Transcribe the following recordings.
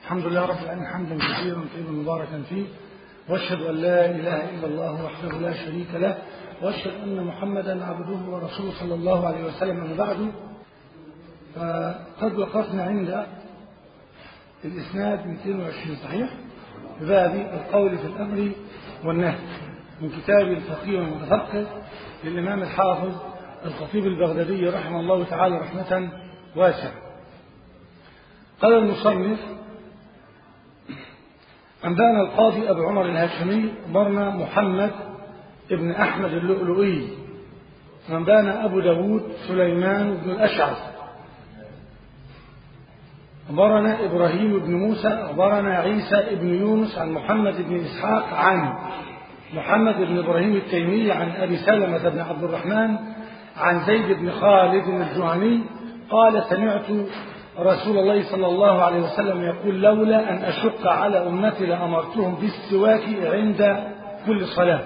الحمد لله رب العالمين حمدا كثيرا طيبا مباركا فيه واشهد ان لا اله الا الله وحده لا شريك له واشهد ان محمدا عبده ورسوله صلى الله عليه وسلم من بعد فقد وقفنا عند الاسناد 220 صحيح بباب القول في الامر والنهي من كتاب الفقيه والمتفقه للامام الحافظ الخطيب البغدادي رحمه الله تعالى رحمه واسعه قال المصنف أنبانا القاضي أبو عمر الهاشمي أخبرنا محمد ابن أحمد اللؤلؤي أنبانا أبو داود سليمان بن الأشعث أخبرنا إبراهيم بن موسى أخبرنا عيسى بن يونس عن محمد بن إسحاق عن محمد بن إبراهيم التيمي عن أبي سلمة بن عبد الرحمن عن زيد بن خالد الجهني قال سمعت رسول الله صلى الله عليه وسلم يقول لولا أن أشق على أمتي لأمرتهم بالسواك عند كل صلاة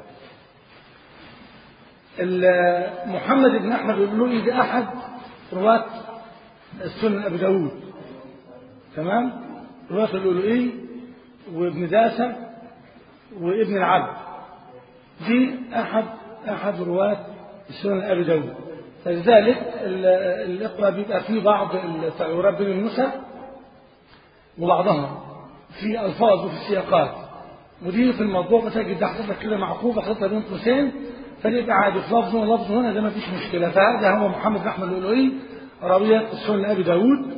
محمد بن أحمد اللؤي ده أحد رواة السنن أبي داود تمام رواة اللؤلؤي وابن داسة وابن العبد دي أحد أحد رواة السنن أبي داود فلذلك الإقرأ بيبقى فيه بعض التغيرات بين النسخ وبعضها في ألفاظ وفي سياقات ودي في الموضوع بتجد ده حضرتك كده معقوبة حضرتك بين قوسين فيبقى عادي في لفظ ولفظ هنا ده ما فيش مشكلة فهذا هو محمد بن أحمد اللؤلؤي راوية السنن أبي داود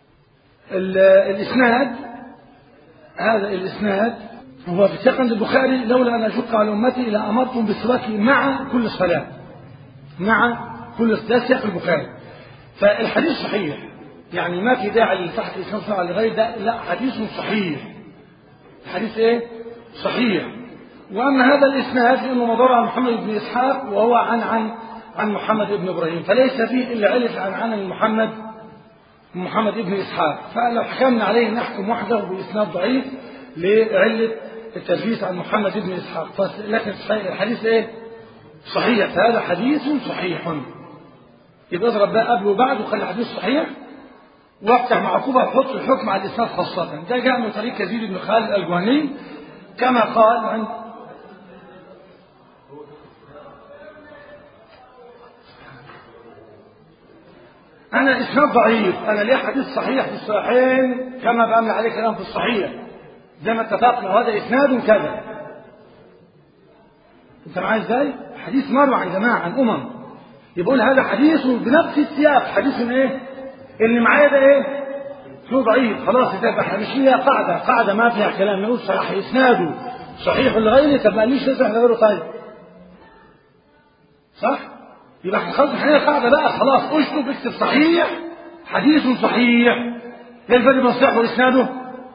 الإسناد هذا الإسناد هو في سياق عند البخاري لولا أن أشق على أمتي لأمرتم بالسواك مع كل صلاة مع كل ده سياق البخاري فالحديث صحيح يعني ما في داعي لتحت الاسلام صلى الله عليه ده لا حديث صحيح الحديث ايه صحيح واما هذا الاسناد فانه مدار عن محمد بن اسحاق وهو عن عن عن محمد بن ابراهيم فليس فيه الا علة عن عن محمد محمد بن اسحاق فلو حكمنا عليه نحكم وحده باسناد ضعيف لعله التدليس عن محمد بن اسحاق لكن الحديث ايه صحيح فهذا حديث صحيح يبقى اضرب بقى قبل وبعد وخلي الحديث صحيح وافتح معقوبة وحط الحكم على الإسناد خاصة ده جاء من طريق يزيد بن خالد الجهني كما قال عند أنا الإسناد ضعيف أنا ليه حديث صحيح في الصحيحين كما بعمل عليه كلام في الصحيح زي ما اتفقنا وهذا إسناد كذا أنت معايا إزاي؟ حديث مروي عن جماعة عن أمم يقول هذا حديث بنفس السياق حديث ايه اللي معايا ده ايه هو ضعيف خلاص يتابع مش هي قاعدة قاعدة ما فيها كلام نقول صحيح اسناده صحيح لغيره طب ما قاليش تصح لغيره طيب صح يبقى احنا خلاص احنا قاعدة بقى خلاص اشطب اكتب صحيح حديث صحيح ايه الفرق بين الصحيح واسناده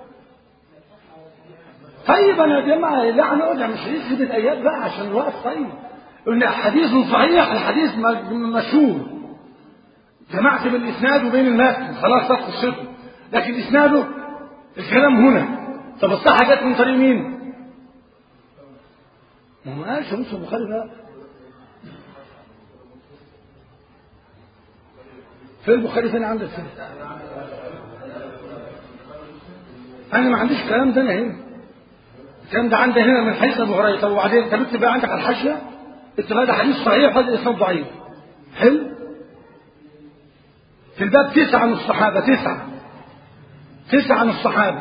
طيب انا يا جماعه لا انا اقول مش هيجي الايات بقى عشان الوقت طيب قلنا حديث صحيح الحديث مشهور جمعت بين الاسناد وبين المتن خلاص صف الشطر لكن اسناده الكلام هنا طب الصحه جت من طريق مين؟ ما هو قالش نص البخاري بقى في البخاري فين عندك فين؟ انا ما عنديش الكلام ده انا هنا الكلام ده عندي هنا من حديث ابو هريره طب وبعدين انت بتكتب بقى عندك على الحاشيه اكتب هذا حديث صحيح وهذا اسناد ضعيف حلو في الباب تسعة من الصحابة تسعة تسعة من الصحابة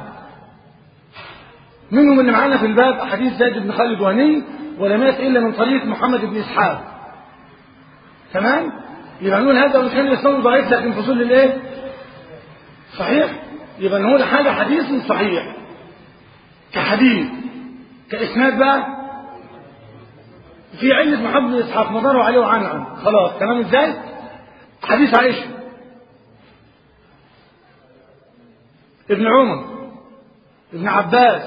منهم اللي معانا في الباب حديث زيد بن خالد وهني ولم يأتي إلا من طريق محمد بن إسحاق تمام يبقى نقول هذا وإن كان يسنده ضعيف لكن فصول الإيه صحيح يبقى نقول هذا حديث صحيح كحديث كإسناد بقى في علة محمد بن إسحاق مداره عليه وعن عن خلاص تمام إزاي حديث عائشة ابن عمر ابن عباس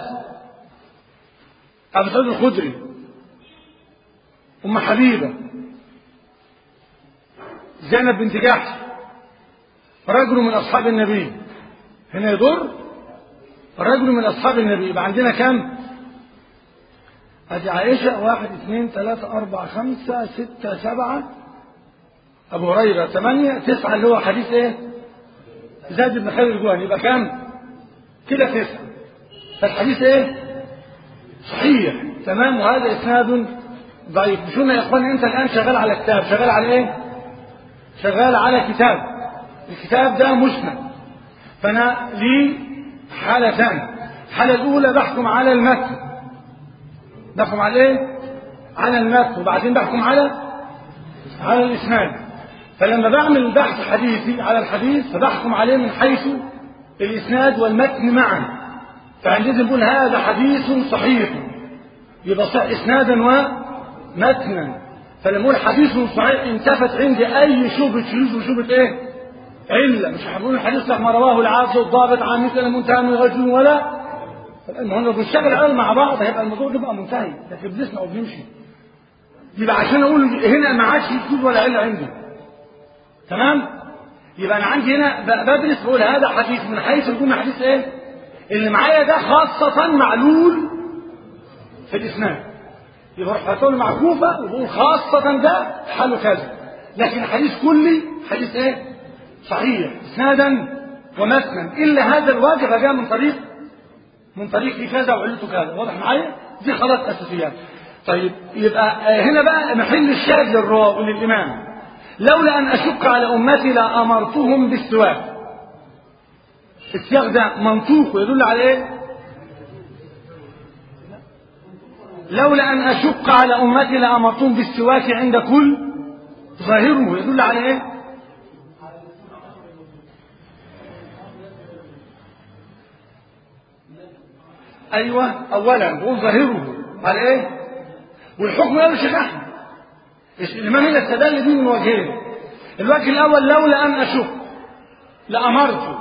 أبو سعيد الخدري أم حبيبة زينب بنت جحش رجل من أصحاب النبي هنا يضر رجل من أصحاب النبي يبقى عندنا كم؟ أدي عائشة واحد اثنين ثلاثة أربعة خمسة ستة سبعة أبو هريرة ثمانية تسعة اللي هو حديث إيه؟ زاد بن خالد الجوهني يبقى كم؟ كده تسعة فالحديث ايه صحيح تمام وهذا اسناد ضعيف مش قلنا يا اخواني انت الان شغال على كتاب شغال على ايه شغال على كتاب الكتاب ده مسند فانا لي حالتان الحاله الاولى بحكم على المتن بحكم على ايه على المتن وبعدين بحكم على على الاسناد فلما بعمل بحث حديثي على الحديث فبحكم عليه من حيث الاسناد والمتن معا فعندئذ بقول هذا حديث صحيح يبقى صح اسنادا ومتنا فلما اقول حديث صحيح انتفت عندي اي شبهه شذوذ وشبهه ايه؟ عله مش هنقول الحديث ما رواه العاصي الضابط عن مثل منتهى من غير ولا المهم لو بنشتغل على مع بعض هيبقى الموضوع يبقى منتهي لكن بنسمع وبنمشي يبقى عشان اقول هنا ما عادش شذوذ ولا عله عندي تمام؟ يبقى انا عندي هنا بدرس بقول هذا حديث من حيث يكون حديث ايه؟ اللي معايا ده خاصة معلول في الإسناد يبقى روح فاتون معكوفة وبقول خاصة ده حاله كذا لكن الحديث كلي حديث ايه؟ صحيح إسنادا ومتنا إلا هذا الواجب جاء من طريق من طريق كذا وعلته كذا واضح معايا؟ دي خلاص أساسيات طيب يبقى هنا بقى محل الشاهد للرواء وللإمام لولا أن أشق على أمتي لأمرتهم بالسواك السياق ده منطوق ويدل على ايه لولا ان اشق على امتي لامرتهم بالسواك عند كل ظاهره يدل على ايه ايوه اولا بقول ظاهره على ايه والحكم قال الشيخ احمد الامام هنا استدل به من وجهين الوجه الاول لولا ان اشق لامرته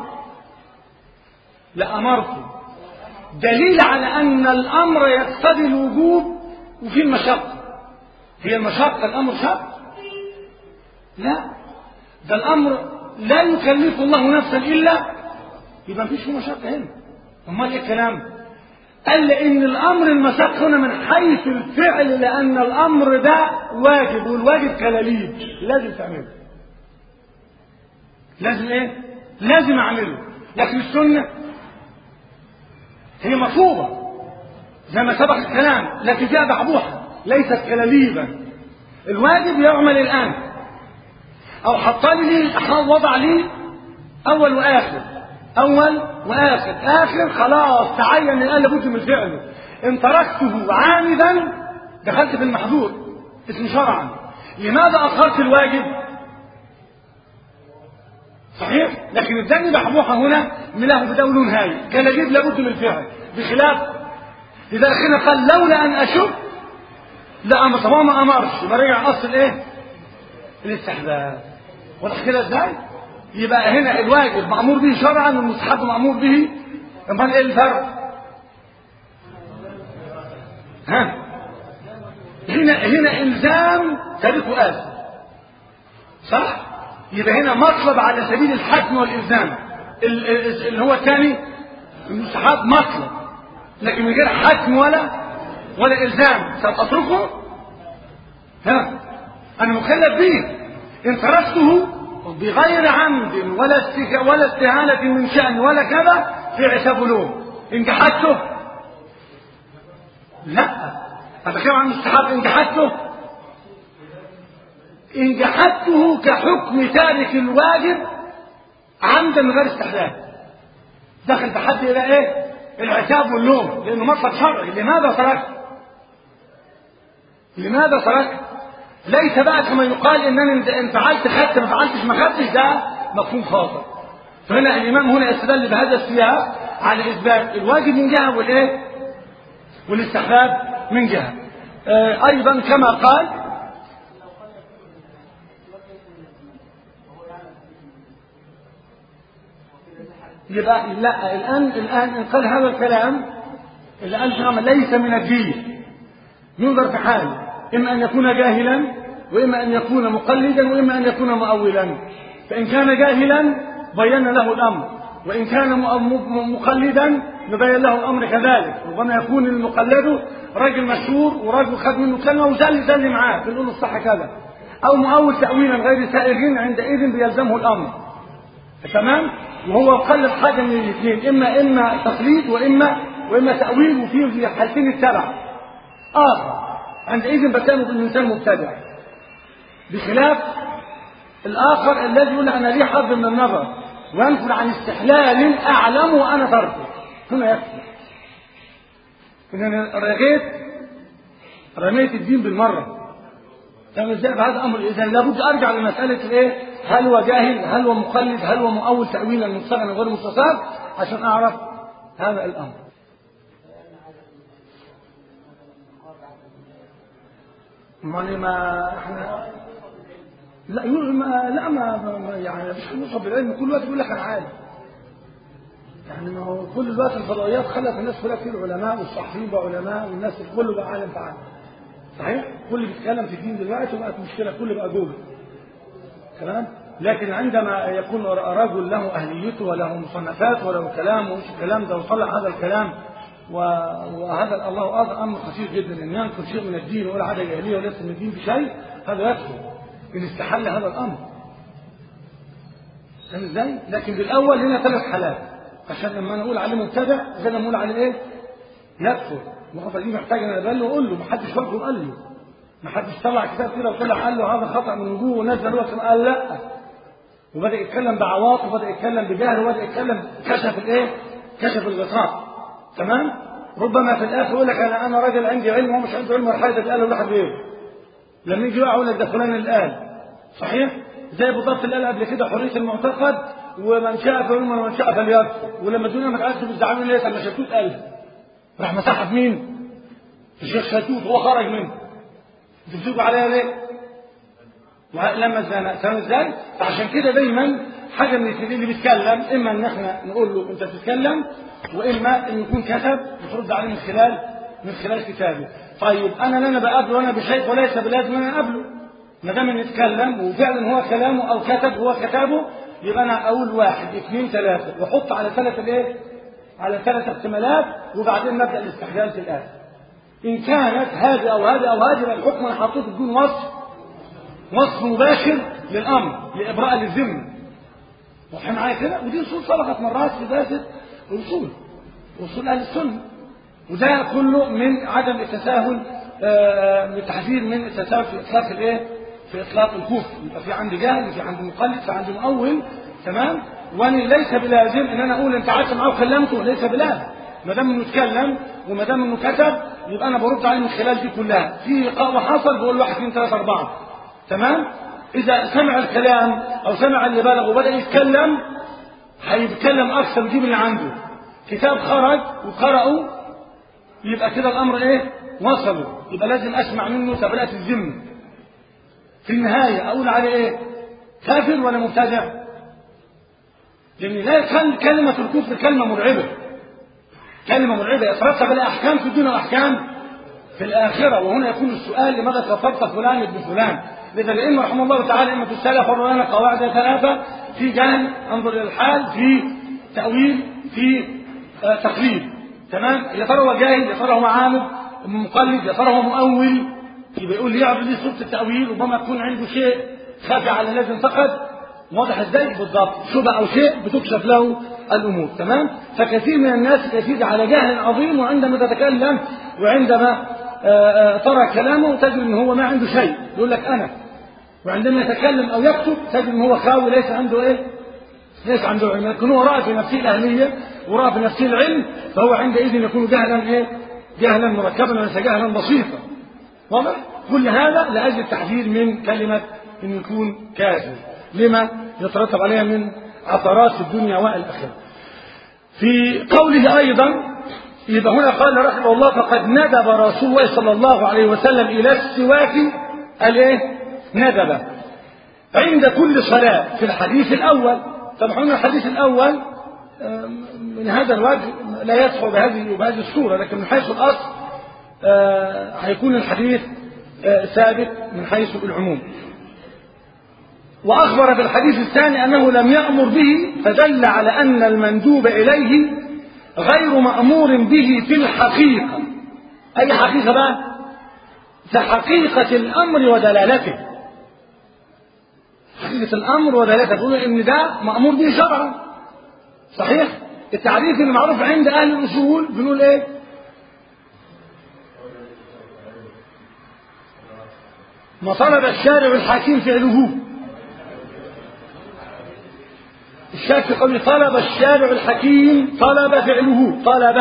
لأمرته دليل على أن الأمر يقتضي الوجوب وفي المشقة هي المشقة الأمر شق لا ده الأمر لا يكلف الله نفسا إلا يبقى مفيش فيه مشقة هنا أمال إيه الكلام؟ قال لأن الأمر المشقة هنا من حيث الفعل لأن الأمر ده واجب والواجب كلاليب لازم تعمله لازم إيه؟ لازم أعمله لكن السنة هي مطلوبة زي ما سبق الكلام لكن فيها بحبوحة ليست كلاليبا الواجب يعمل الآن أو حطني لي وضع لي أول وآخر أول وآخر آخر خلاص تعين الآن لابد من فعله إن تركته عامدا دخلت في المحظور اسم شرعا لماذا أخرت الواجب صحيح لكن الدم بحبوحة هنا له بدأ له نهاية كلاجيب لابد من الفعل بخلاف إذا أخينا قال لولا أن أشك لا أمر طبعا ما أمرش يبقى رجع أصل إيه الاستحباب واضح كده إزاي يبقى هنا الواجب مأمور به شرعا والمستحب مأمور به امال إيه الفرق ها هنا هنا إلزام تاريخ آسف صح يبقى هنا مطلب على سبيل الحتم والإلزام اللي هو الثاني المستحب مطلب لكن من غير حتم ولا ولا إلزام سأتركه ها أنا مكلف به إن تركته بغير عمد ولا استك... ولا استهانة من شأن ولا كذا في عتاب لوم إن جحدته لا أتكلم عن المستحب إن جحدته إن جحدته كحكم تارك الواجب عمدا من غير استحلال دخل تحدي إلى إيه؟ العتاب واللوم لأنه مطلب شرعي لماذا تركت؟ لماذا تركت؟ ليس بقى كما يقال انني ان فعلت خدت ما فعلتش ما خدتش ده مفهوم خاطئ فهنا الامام هنا يستدل بهذا السياق على اثبات الواجب من جهه والايه؟ والاستحباب من جهه آه ايضا كما قال يبقى لا الآن الآن إن قال هذا الكلام اللي قال شيخ ليس من الدين ينظر في حاله إما أن يكون جاهلا وإما أن يكون مقلدا وإما أن يكون مؤولا فإن كان جاهلا بين له الأمر وإن كان مقلدا نبين له الأمر كذلك ربما يكون المقلد راجل مشهور وراجل خد منه كلمة وزل زل معاه بنقول له الصح كذا أو مؤول تأويلا غير سائغ عندئذ بيلزمه الأمر تمام وهو قلب حاجة من الاثنين إما إما تقليد وإما وإما تأويل وفيه في حالتين التبع آخر عندئذ بتانه بالإنسان مبتدع بخلاف الآخر الذي يقول أنا لي حظ من النظر وينفر عن استحلال أعلم وأنا تركه هنا يكفي إن أنا رغيت رميت الدين بالمرة فاهم ازاي هذا امر اذا لابد ارجع لمساله الايه هل هو جاهل هل هو مقلد هل هو مؤول تاويلا مستغنى غير مستصاب عشان اعرف هذا الامر ما ما احنا لا يقول ما لا ما ما- يعني مش هنوصل بالعلم كل وقت يقول لك انا عالم يعني ما هو كل الوقت الفضائيات خلت الناس كلها كتير علماء والصحفيين بقى علماء والناس كله بقى عالم تعالى صحيح كل بيتكلم في الدين دلوقتي وبقت مشكله كل بقى جوجل تمام لكن عندما يكون رجل له اهليته وله مصنفات وله كلام ومش الكلام ده وطلع هذا الكلام و... وهذا الله أعظم امر خطير جدا ان ينقل شيء من الدين ويقول عاده جاهليه وليس من الدين بشيء هذا يكفر ان استحل هذا الامر فاهم ازاي؟ لكن بالاول هنا ثلاث حالات عشان لما انا اقول عليه مبتدع زي لما اقول عليه ايه؟ يكفر المخافه دي محتاج ان ابان له اقول له ما حدش برضه قال له ما حدش طلع كتاب كده وطلع قال له هذا خطا من وجوه ونزل هو كمان قال لا وبدا يتكلم بعواطف وبدا يتكلم بجهل وبدا يتكلم كشف الايه؟ كشف الغطاء تمام؟ ربما في الاخر يقول لك انا انا راجل عندي علم وهو مش عنده علم ولا حاجه ده قال له واحد غيره لما يجي يقع يقول لك ده فلان اللي قال صحيح؟ زي بالضبط اللي قال قبل كده حريه المعتقد ومن شاء فليؤمن ومن شاء فليكفر ولما الدنيا ما تعرفش بالزعامين ليه لما شتوت قالها راح مسحها في مين؟ الشيخ شتوت هو خرج منه انتوا بتيجوا عليها ليه؟ لما اتزنق فاهم ازاي؟ فعشان كده دايما حاجه من الاثنين اللي بيتكلم اما ان احنا نقول له انت بتتكلم واما ان يكون كتب بترد عليه من خلال من خلال كتابه. طيب انا لا انا بقابله وانا بشيء وليس بلازم انا اقابله. ما دام انه يتكلم وفعلا هو كلامه او كتب هو كتابه يبقى انا اقول واحد اثنين ثلاثه واحط على ثلاثه الايه؟ على ثلاث احتمالات وبعدين نبدا الاستحلال في الاخر. ان كانت هذه او هذه او هذه يبقى الحكم انا حطيته بدون وصف وصف مباشر للامر لابراء للذمه واحنا معايا كده ودي اصول سبقت مرات في دراسه الاصول اصول اهل السنه وده كله من عدم التساهل آه، التحذير من التساهل في اطلاق الايه؟ في اطلاق الكفر يبقى في عندي جهل في عندي مقلد في عندي مؤول تمام وانا ليس بلازم ان انا اقول انت قعدت معاه وكلمته ليس بلازم ما دام انه اتكلم وما دام انه كتب يبقى انا برد عليه من خلال دي كلها في لقاء وحصل بقول واحد اثنين ثلاثه اربعه تمام اذا سمع الكلام او سمع اللي بلغ وبدا يتكلم هيتكلم اكثر ويجيب اللي عنده كتاب خرج وقرأوا يبقى كده الامر ايه وصلوا يبقى لازم اسمع منه تبرئه الذمه في النهايه اقول عليه ايه كافر ولا مبتدع لان لا كان كلمه الكفر كلمه مرعبه كلمه مرعبه يترتب عليها احكام في الدنيا واحكام في الآخرة وهنا يكون السؤال لماذا كفرت فلان ابن فلان لذا الأئمة رحمه الله تعالى أئمة السلف فروا لنا قواعد ثلاثة في جهل انظر إلى الحال في تأويل في آه تقليد تمام يا ترى هو جاهل يا ترى هو عامد مقلد يا ترى هو مؤول يبقى يقول لي يعرض لي صورة التأويل ربما يكون عنده شيء خافي على الذي انتقد واضح ازاي بالضبط شبه او شيء بتكشف له الامور تمام فكثير من الناس يزيد على جهل عظيم وعندما تتكلم وعندما آآ آآ ترى كلامه تجد ان هو ما عنده شيء يقول لك انا وعندما يتكلم او يكتب تجد ان هو خاوي ليس عنده ايه ليس عنده علم لكن هو راى في نفسه الاهميه وراى في نفسه العلم فهو عندئذ يكون جهلا ايه جهلا مركبا وليس جهلا بسيطا واضح كل هذا لاجل التحذير من كلمه ان يكون كافر لما يترتب عليها من عثرات في الدنيا والاخره في قوله ايضا يبقى هنا قال رحمه الله فقد ندب رسول الله صلى الله عليه وسلم الى السواك الايه ندب عند كل صلاه في الحديث الاول طبعا هنا الحديث الاول من هذا الوجه لا يدخل بهذه بهذه الصوره لكن من حيث الاصل هيكون الحديث ثابت من حيث العموم وأخبر في الحديث الثاني أنه لم يأمر به فدل على أن المندوب إليه غير مأمور به في الحقيقة أي حقيقة بقى في حقيقة الأمر ودلالته حقيقة الأمر ودلالته تقول إن ده مأمور به شرعا صحيح التعريف اللي معروف عند اهل الاصول بنقول ايه ما طلب الشارع الحكيم فعله الشافعي قال طلب الشارع الحكيم طلب فعله طلب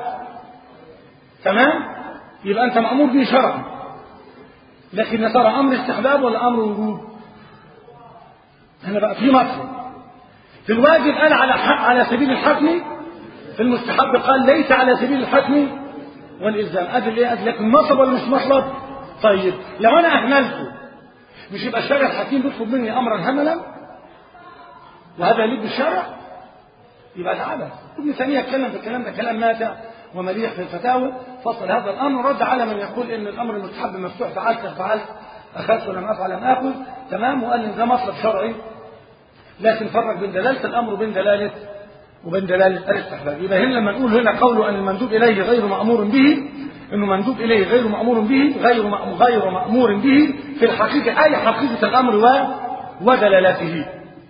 تمام يبقى انت مامور به شرعا لكن يا ترى امر استحباب ولا امر وجوب هنا بقى في مطلب في الواجب قال على على سبيل الحتم في المستحب قال ليس على سبيل الحتم والالزام ادل ايه ادل لكن مطلب ولا مش مطلب طيب لو انا اهملته مش يبقى الشارع الحكيم بيطلب مني امرا هملا وهذا يليق بالشرع يبقى تعالى ابن تيميه اتكلم في الكلام ده كلام ماتع ومليح في الفتاوى فصل هذا الامر رد على من يقول ان الامر المستحب مفتوح فعلت فعلت اخذت ولم افعل لم اخذ تمام وقال ان ده مطلب شرعي لكن فرق بين دلاله الامر وبين دلاله وبين دلاله الاستحباب يبقى هنا لما نقول هنا قوله ان المندوب اليه غير مامور به انه مندوب اليه غير مامور به غير غير مامور به في الحقيقه اي حقيقه الامر و ودلالته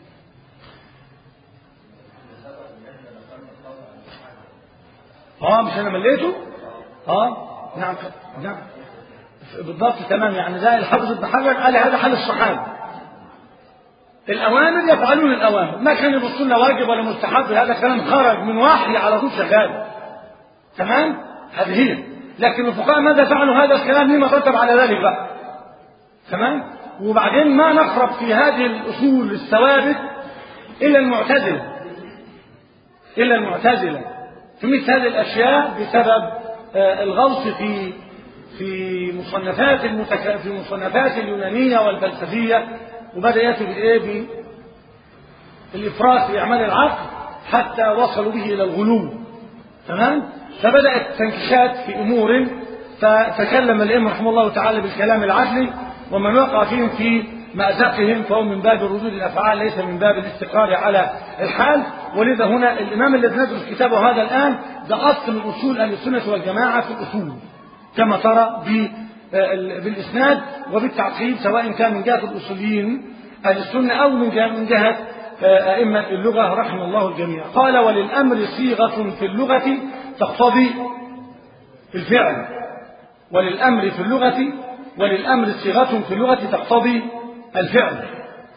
اه مش انا مليته اه نعم نعم بالضبط تمام يعني زي الحافظ ابن حجر قال هذا حال الصحابه الاوامر يفعلون الاوامر ما كان يبصوا لنا واجب ولا مستحب هذا كلام خرج من وحي على طول شغال تمام هذه هي لكن الفقهاء ماذا فعلوا هذا الكلام لما رتب على ذلك بقى تمام وبعدين ما نقرب في هذه الاصول الثوابت الا المعتزله الا المعتزله في مثل هذه الاشياء بسبب الغوص في في مصنفات المتك... في مصنفات اليونانيه والفلسفيه وبدا ياتي بالايه بالافراط في اعمال العقل حتى وصلوا به الى الغلو تمام فبدات تنكشات في امور فتكلم الائمه رحمه الله تعالى بالكلام العدلي ومن وقع فيهم في مأزقهم فهو من باب ردود الأفعال ليس من باب الاستقرار على الحال ولذا هنا الإمام الذي ندرس كتابه هذا الآن ده أصل من أصول أهل السنة والجماعة في الأصول كما ترى بالإسناد وبالتعقيب سواء كان من جهة الأصوليين أهل السنة أو من جهة, من جهة أئمة اللغة رحم الله الجميع قال وللأمر صيغة في اللغة تقتضي الفعل وللأمر في اللغة وللأمر صيغة في اللغة تقتضي الفعل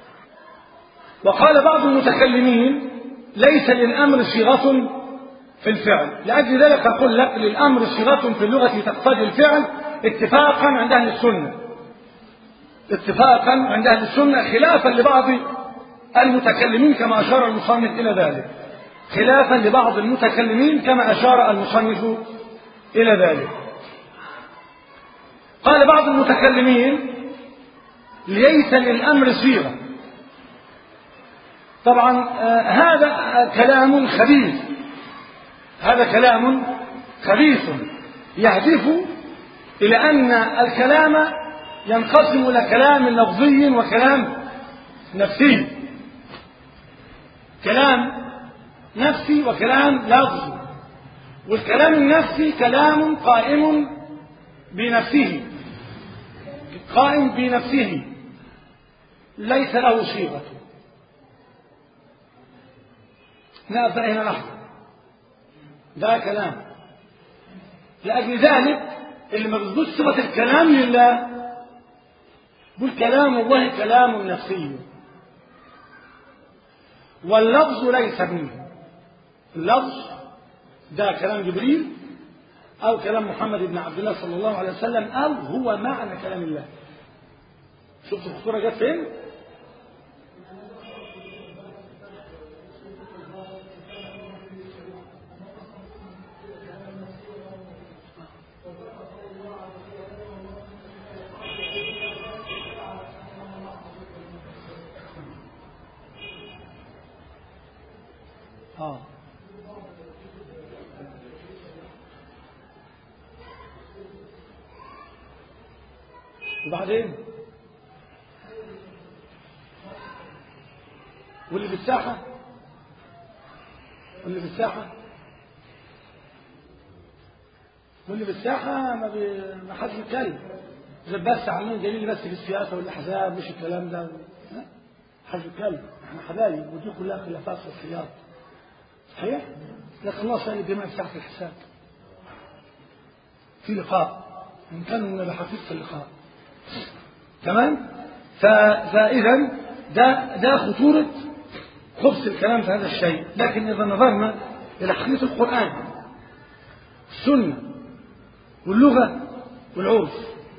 وقال بعض المتكلمين ليس للأمر صيغة في الفعل لأجل ذلك أقول لك للأمر صيغة في اللغة تقتضي الفعل اتفاقا عند أهل السنة اتفاقا عند أهل السنة خلافا لبعض المتكلمين كما أشار المصنف إلى ذلك خلافا لبعض المتكلمين كما أشار المصنف إلى ذلك قال بعض المتكلمين ليس للأمر صيغة طبعا آه هذا كلام خبيث هذا كلام خبيث يهدف إلى أن الكلام ينقسم إلى كلام لفظي وكلام نفسي كلام نفسي وكلام لفظي والكلام النفسي كلام قائم بنفسه قائم بنفسه ليس له صيغة نقف هنا لحظة ده كلام لأجل ذلك اللي ما بيثبتش صفة الكلام لله يقول كلام الله كلام نفسي واللفظ ليس منه اللفظ ده كلام جبريل أو كلام محمد بن عبد الله صلى الله عليه وسلم أو هو معنى كلام الله شفت الخطورة جت فين؟ آه وبعدين واللي في الساحة واللي في الساحة واللي في الساحة ما, بي... ما حدش يتكلم زي بس عاملين دليل بس في السياسة والأحزاب مش الكلام ده لا حدش يتكلم احنا حبايب ودي كلها خلافات وصيات صحيح لكن الله سأل الدماء ساعة الحساب في لقاء إن كان من بحقيقة اللقاء تمام فإذا ده ده خطورة خبث الكلام في هذا الشيء لكن إذا نظرنا إلى حقيقة القرآن السنة واللغة والعرف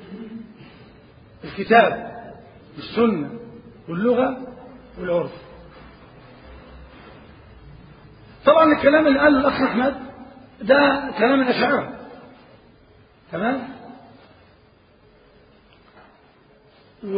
الكتاب والسنة واللغة والعرف طبعا الكلام اللي قاله الأخ أحمد ده كلام الأشاعرة تمام و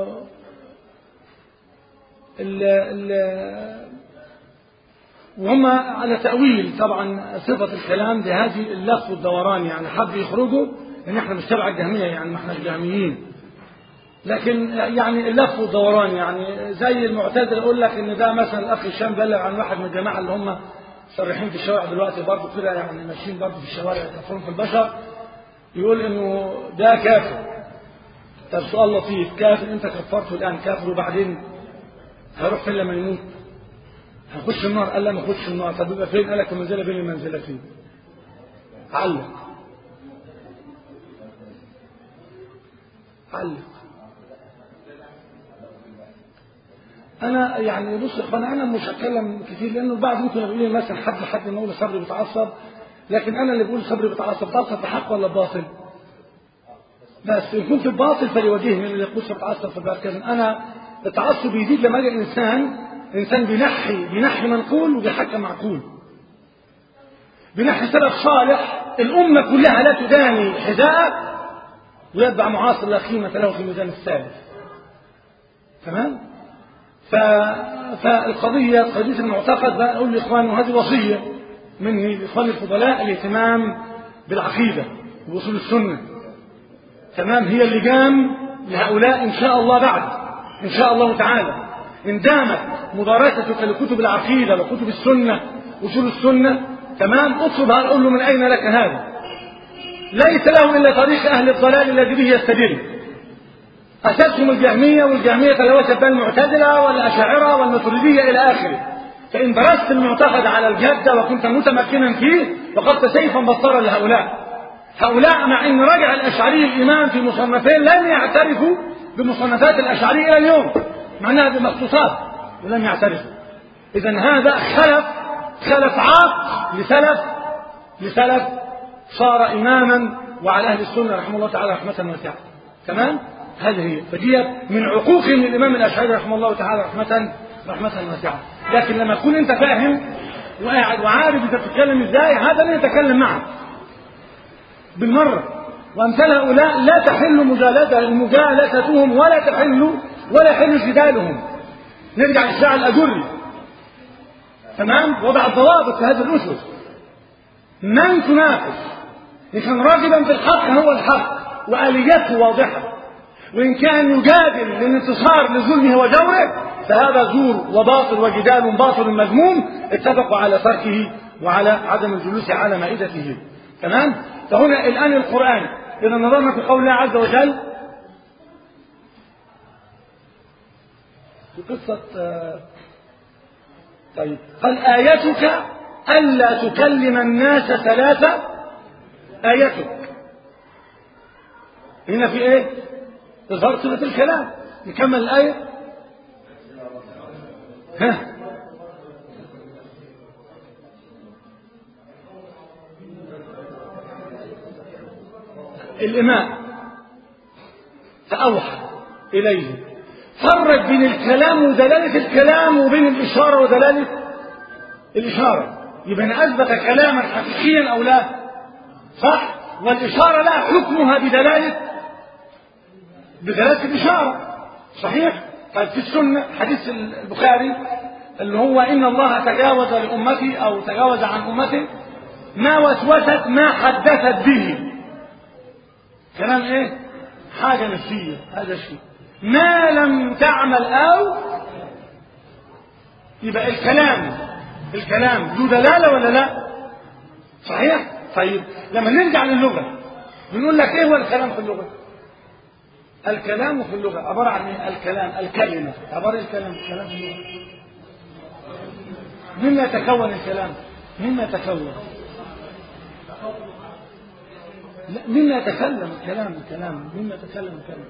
ال ال وهم على تأويل طبعا صفة الكلام بهذه اللف والدوران يعني حب يخرجوا ان احنا مش تبع الجهمية يعني ما احناش جهميين لكن يعني اللف والدوران يعني زي المعتزله يقول لك ان ده مثلا الاخ هشام بلغ عن واحد من الجماعه اللي هم صريحين في الشوارع دلوقتي برضه كده يعني ماشيين برضه في الشوارع يكفرون في البشر يقول انه ده كافر طب سؤال لطيف كافر انت كفرته الان كافر وبعدين هيروح فين لما يموت هيخش النار قال لا ما يخش النار طب يبقى فين قال لك المنزله بين المنزلتين علق علق انا يعني بص يا اخوان انا مش هتكلم كتير لانه البعض ممكن يقول لي مثلا حد حد يقول صبري بيتعصب لكن انا اللي بقول صبري بيتعصب بتعصب بحق ولا بباطل؟ بس ان كنت بباطل فليواجهني اللي يقول بتعصب في الباب كذا انا التعصب بيزيد لما يجي انسان انسان بينحي بينحي منقول وبيحكم معقول بينحي سلف صالح الامه كلها لا تداني حذاء ويتبع معاصر لا قيمه له في ميزان الثالث تمام؟ ف... فالقضية قضية المعتقد بقى أقول لإخواني وهذه وصية مني لإخواني الفضلاء الاهتمام بالعقيدة ووصول السنة تمام هي اللجام لهؤلاء إن شاء الله بعد إن شاء الله تعالى إن دامت مدارستك لكتب العقيدة وكتب السنة وصول السنة تمام اطلب أقول له من أين لك هذا ليس له إلا طريق أهل الضلال الذي به يستدل أساسهم الجهمية والجهمية تلوثت بين المعتزلة والأشاعرة والماتريدية إلى آخره فإن درست المعتقد على الجادة وكنت متمكنا فيه فقدت سيفا بصرا لهؤلاء هؤلاء مع أن رجع الأشعري الإمام في مصنفين لم يعترفوا بمصنفات الأشعري إلى اليوم مع أنها بمخطوطات ولم يعترفوا إذا هذا خلف خلف عاق لسلف لسلف صار إماما وعلى أهل السنة رحمه الله تعالى رحمة واسعة تمام؟ هذه هي فدي من عقوق للإمام الأشعري رحمه الله تعالى رحمة رحمة واسعة لكن لما تكون أنت فاهم وقاعد وعارف أنت بتتكلم إزاي هذا اللي يتكلم معك بالمرة وأمثال هؤلاء لا تحل مجالستهم ولا تحل ولا يحل جدالهم نرجع للشاعر الأجري تمام وضع الضوابط في هذه الأسس من تنافس إن كان راغبا في الحق هو الحق وآليته واضحة وإن كان يجادل للانتصار لظلمه وجوره فهذا زور وباطل وجدال باطل مذموم اتفقوا على تركه وعلى عدم الجلوس على مائدته تمام فهنا الآن القرآن إذا نظرنا في قول الله عز وجل في قصة طيب قال آيتك ألا تكلم الناس ثلاثة آيتك هنا في إيه؟ إظهار صفة الكلام نكمل الآية ها الإمام فأوحى إليه فرق بين الكلام ودلالة الكلام وبين الإشارة ودلالة الإشارة يبقى أثبت كلاما حقيقيا أو لا صح والإشارة لا حكمها بدلالة بدلالة الإشارة صحيح طيب في السنة حديث البخاري اللي هو إن الله تجاوز لأمتي أو تجاوز عن أمتي ما وسوست ما حدثت به كلام إيه حاجة نفسية هذا الشيء ما لم تعمل أو يبقى الكلام الكلام له دلالة ولا لا صحيح طيب لما نرجع للغة بنقول لك ايه هو الكلام في اللغة الكلام في اللغة عبارة عن ايه الكلام الكلمة عبارة الكلام الكلام في اللغة مما يتكون الكلام مما يتكون لا مما يتكلم الكلام الكلام مما يتكلم الكلام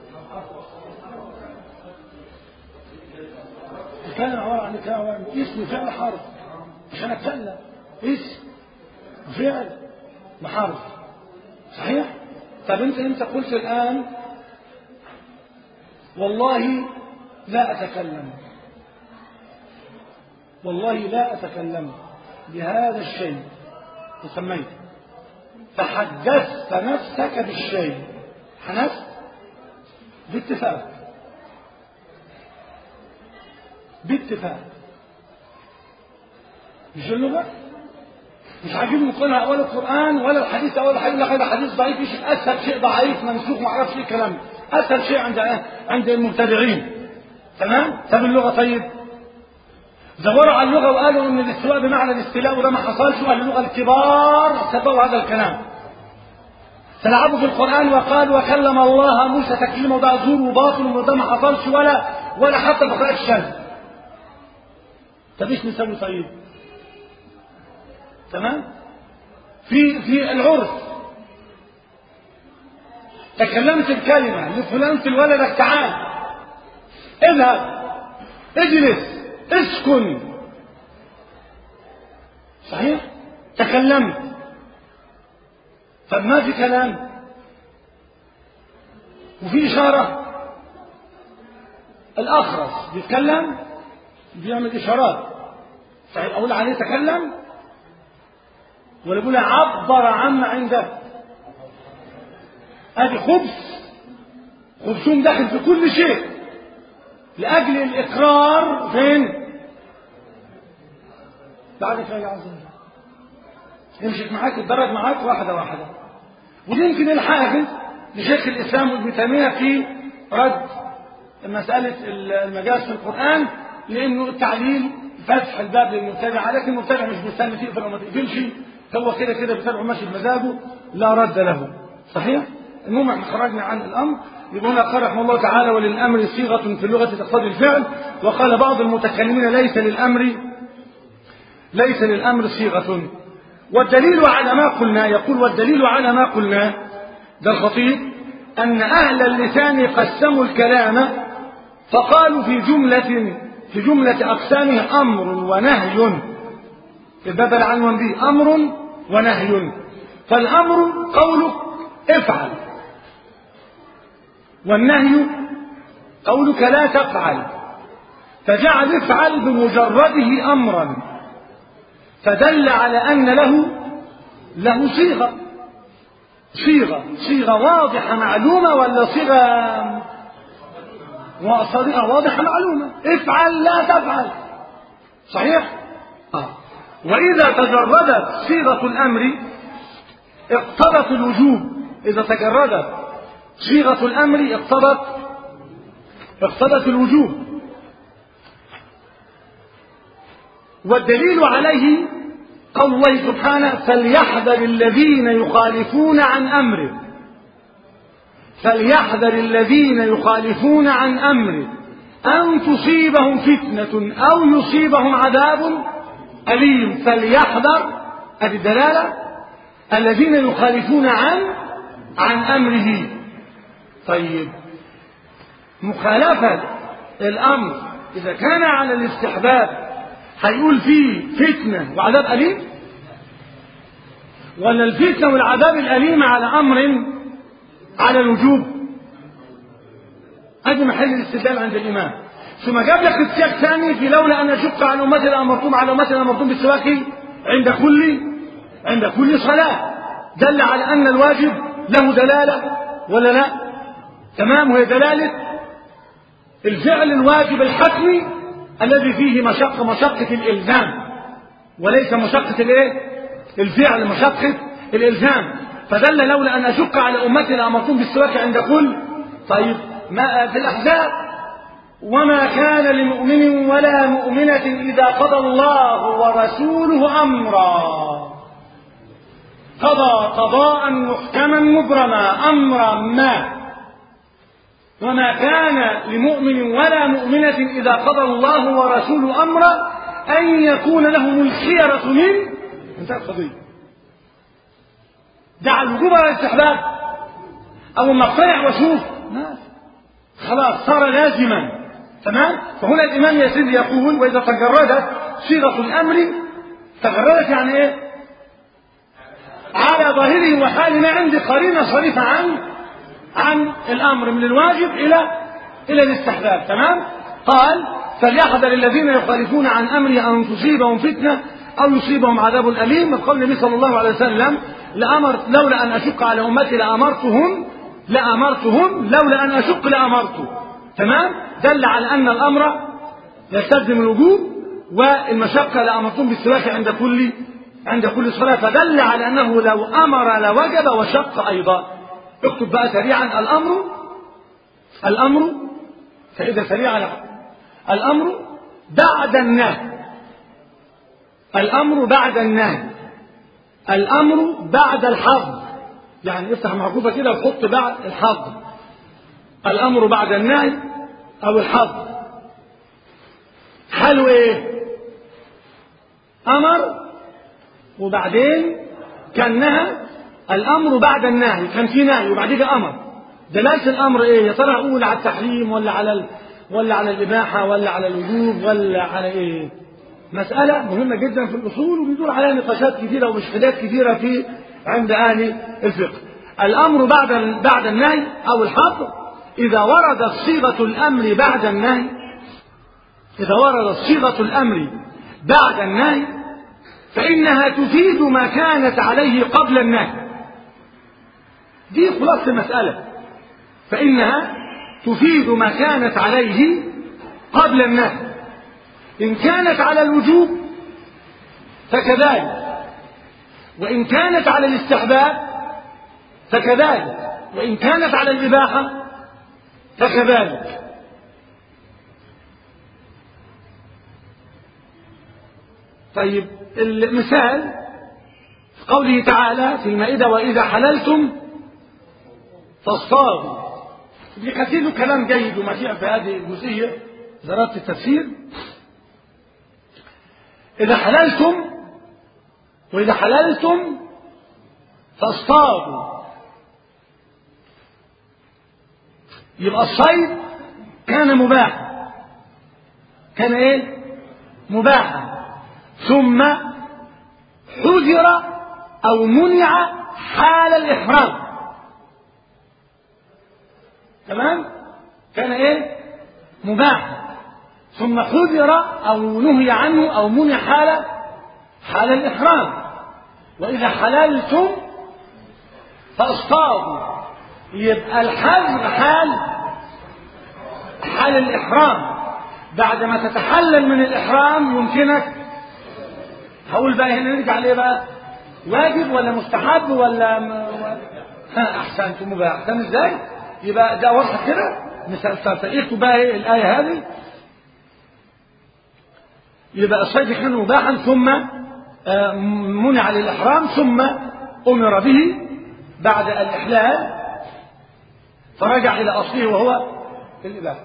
الكلام عبارة عن كلام عبارة عن اسم فعل حرف عشان اتكلم اسم فعل بحرف صحيح طب انت انت قلت الان والله لا اتكلم والله لا اتكلم بهذا الشيء وسميت فحدثت نفسك بالشيء حنفت باتفاق باتفاق مش اللغة مش عاجبني نقولها ولا القرآن ولا الحديث ولا حديث ولا حديث ضعيف مش أسهل شيء ضعيف منسوخ ما اعرفش ايه الكلام أسهل شيء عند عند المبتدعين تمام طب اللغة طيب دوروا على اللغة وقالوا ان الاستواء بمعنى الاستيلاء وده ما حصلش واهل اللغة الكبار سبوا هذا الكلام تلعبوا في القرآن وقالوا وكلم الله موسى تكليما وده زور وباطل وده ما حصلش ولا ولا حتى بقراءة الشمس طب ايش نسوي طيب؟ تمام؟ في في العرف تكلمت بكلمة لفلان في ولدك تعال اذهب اجلس اسكن صحيح؟ تكلمت طب ما في كلام وفي إشارة الأخرس بيتكلم بيعمل إشارات صحيح أقول عليه تكلم ولا بقول عبر عما عنده ادي خبز خبزهم داخل في كل شيء لاجل الاقرار فين بعد شويه عز وجل يمشي معاك يتدرج معاك واحده واحده ودي يمكن الحافز لشيخ الاسلام ابن تيميه في رد مساله المجاز في القران لانه التعليل فتح الباب للمبتدع لكن المبتدع مش مستني تقفل او ما تقفلش هو كده كده بتابعه ماشي بمزاجه لا رد له صحيح المهم احنا خرجنا عن الامر يقول هنا قال رحمه الله تعالى وللامر صيغه في اللغه تقتضي الفعل وقال بعض المتكلمين ليس للامر ليس للامر صيغه والدليل على ما قلنا يقول والدليل على ما قلنا ده الخطيب ان اهل اللسان قسموا الكلام فقالوا في جمله في جمله اقسامه امر ونهي الباب العنوان به امر ونهي فالامر قولك افعل والنهي قولك لا تفعل فجعل افعل بمجرده امرا فدل على ان له له صيغه صيغه صيغه واضحه معلومه ولا صيغه صيغه واضحه معلومه افعل لا تفعل صحيح آه. وإذا تجردت صيغة الأمر اقتضت الوجوب إذا تجردت صيغة الأمر اقتضت اقتضت الوجوب والدليل عليه قول الله سبحانه فليحذر الذين يخالفون عن أمره فليحذر الذين يخالفون عن أمره أن تصيبهم فتنة أو يصيبهم عذاب أليم فليحذر هذه الدلالة الذين يخالفون عن عن أمره طيب مخالفة الأمر إذا كان على الاستحباب هيقول فيه فتنة وعذاب أليم ولا الفتنة والعذاب الأليم على أمر على الوجوب هذا محل الاستدلال عند الإمام ثم جاب لك السياق ثاني في لولا ان اشق على امتي لامرتم على امتي لامرتم بالسواك عند كل عند كل صلاه دل على ان الواجب له دلاله ولا لا تمام وهي دلاله الفعل الواجب الحتمي الذي فيه مشقه مشقه الالزام وليس مشقه الايه الفعل مشقه الالزام فدل لولا ان اشق على امتي لامرتم بالسواك عند كل طيب ما في الاحزاب وما كان لمؤمن ولا مؤمنة إذا قضى الله ورسوله أمرا قضى قضاء محكما مبرما أمرا ما وما كان لمؤمن ولا مؤمنة إذا قضى الله ورسوله أمرا أن يكون لهم الخيرة من انتهى القضية دع الوجوب على الاستحباب أو ما اقتنع واشوف ما خلاص صار لازما تمام فهنا الإمام يزيد يقول وإذا تجردت صيغة الأمر تجردت يعني إيه؟ على ظاهره وحال ما عندي قرينة صريفة عن عن الأمر من الواجب إلى إلى الاستحباب تمام؟ قال فليحذر الذين يخالفون عن أمره أن تصيبهم فتنة أو يصيبهم عذاب أليم قال النبي صلى الله عليه وسلم لأمر لولا أن أشق على أمتي لأمرتهم لأمرتهم لولا أن أشق لأمرته تمام دل على أن الأمر يستلزم الوجوب والمشقة لأمرتهم بالسواك عند كل عند كل صلاة فدل على أنه لو أمر لوجب وشق أيضا اكتب بقى سريعا الأمر الأمر فإذا سريعا الأمر بعد النهي الأمر بعد النهي الأمر بعد الحظ يعني افتح معكوفة كده وحط بعد الحظ الأمر بعد النهي أو الحظ حلو إيه؟ أمر وبعدين كان نهى الأمر بعد النهي كان في نهي وبعدين أمر دلالة الأمر إيه؟ يا ترى أقول على التحريم ولا على ال... ولا على الإباحة ولا على الوجوب ولا على إيه؟ مسألة مهمة جدا في الأصول وبيدور عليها نقاشات كثيرة ومشكلات كثيرة في عند أهل الفقه. الأمر بعد بعد النهي أو الحظر إذا وردت صيغة الأمر بعد النهي إذا وردت صيغة الأمر بعد النهي فإنها تفيد ما كانت عليه قبل النهي. دي خلاصة المسألة. فإنها تفيد ما كانت عليه قبل النهي. إن كانت على الوجوب فكذلك وإن كانت على الاستحباب فكذلك وإن كانت على الإباحة فكذلك طيب المثال قوله تعالى في المائدة وإذا حللتم فاصطادوا ابن كثير له كلام جيد ومشيع في هذه الجزئية زرات التفسير إذا حللتم وإذا حللتم فاصطادوا يبقى الصيد كان مباحا كان ايه مباحا ثم حذر او منع حال الاحرام تمام كان ايه مباحا ثم حذر او نهي عنه او منع حال حال الاحرام واذا حللتم فاصطادوا يبقى الحذر حال حال الإحرام بعد ما تتحلل من الإحرام يمكنك هقول بقى هنا نرجع ليه بقى واجب ولا مستحب ولا م... ها أحسنت مباح أحسن إزاي يبقى ده واضح كده مثال ثالثة اكتب بقى ايه الآية هذه يبقى الصيد كان مباحا ثم منع للإحرام ثم أمر به بعد الإحلال فرجع إلى أصله وهو الإباحة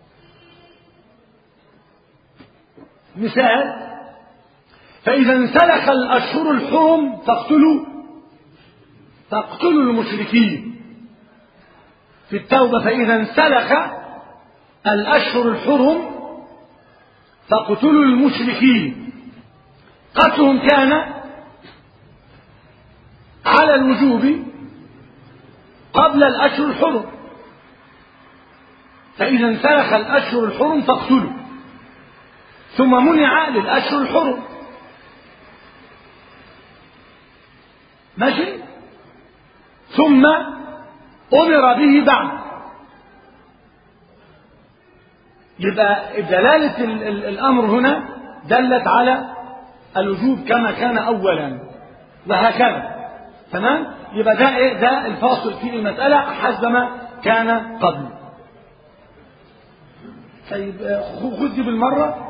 مثال فإذا انسلخ الأشهر الحرم فاقتلوا فاقتلوا المشركين في التوبة فإذا انسلخ الأشهر الحرم فاقتلوا المشركين قتلهم كان على الوجوب قبل الأشهر الحرم فإذا انسلخ الأشهر الحرم فاقتلوا ثم منع للأشهر الحرم ماشي ثم أمر به بعد يبقى دلالة الأمر هنا دلت على الوجوب كما كان أولا وهكذا تمام يبقى ده ايه ده الفاصل في المسألة حسب ما كان قبل طيب خذ دي بالمرة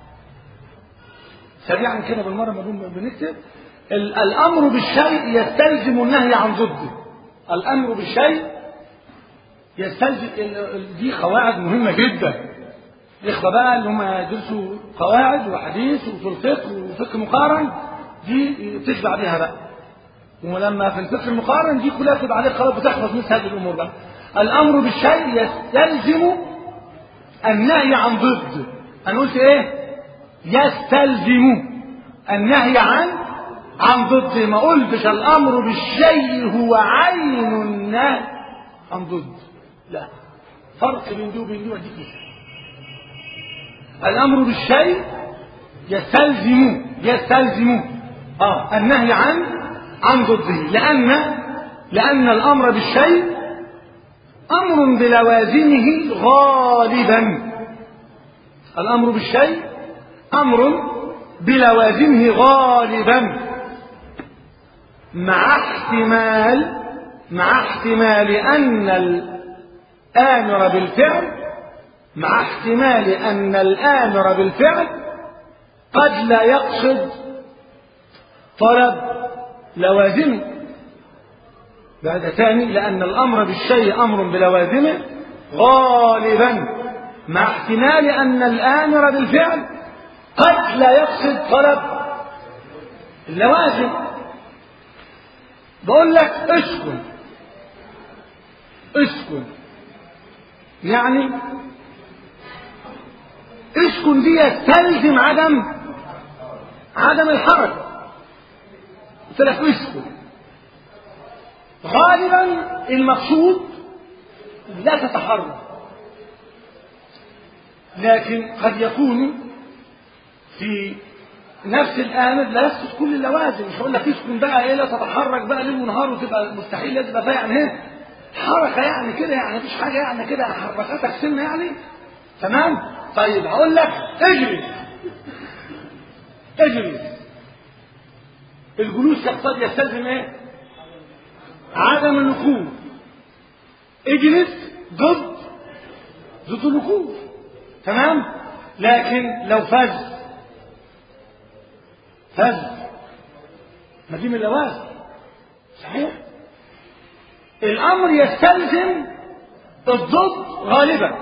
سريعا كده بالمرة ما بنكتب الأمر بالشيء يستلزم النهي عن ضده الأمر بالشيء يستلزم دي قواعد مهمة جدا الإخوة بقى اللي هم يدرسوا قواعد وحديث وفي الفقه وفقه مقارن دي تشبع بيها بقى ولما في الفقه المقارن دي كلها بتبقى عليك خلاص بتحفظ مثل هذه الأمور بقى الأمر بالشيء يستلزم النهي عن ضد أنا قلت إيه؟ يستلزم النهي عن عن ضد ما قلتش الأمر بالشيء هو عين النهي عن ضد لا فرق بين دي وبين دي وديك مثال الأمر بالشيء يستلزم يستلزم آه النهي عن عن ضده لأن لأن الأمر بالشيء أمر بلوازمه غالبا الأمر بالشيء أمر بلوازمه غالبا مع احتمال مع احتمال أن الآمر بالفعل مع احتمال أن الآمر بالفعل قد لا يقصد طلب لوازمه بعد ثاني لأن الأمر بالشيء أمر بلوازمه غالبا مع احتمال أن الآمر بالفعل قد لا يقصد طلب اللوازم بقول لك اسكن اسكن يعني اسكن دي تلزم عدم عدم الحركة قلت لك اسكن غالبا المقصود لا تتحرك لكن قد يكون في نفس الآمر لا يسقط كل اللوازم مش هقول لك اسكن بقى ايه لا تتحرك بقى ليل ونهار وتبقى مستحيل لا تبقى فيها يعني ايه حركة يعني كده يعني مفيش حاجة يعني كده حركاتك سنة يعني تمام طيب هقول لك اجلس اجلس الجلوس يقتضي يستلزم ايه عدم الوقوف اجلس ضد ضد الوقوف تمام لكن لو فز فز ما دي من اللوازم صحيح الامر يستلزم الضد غالبا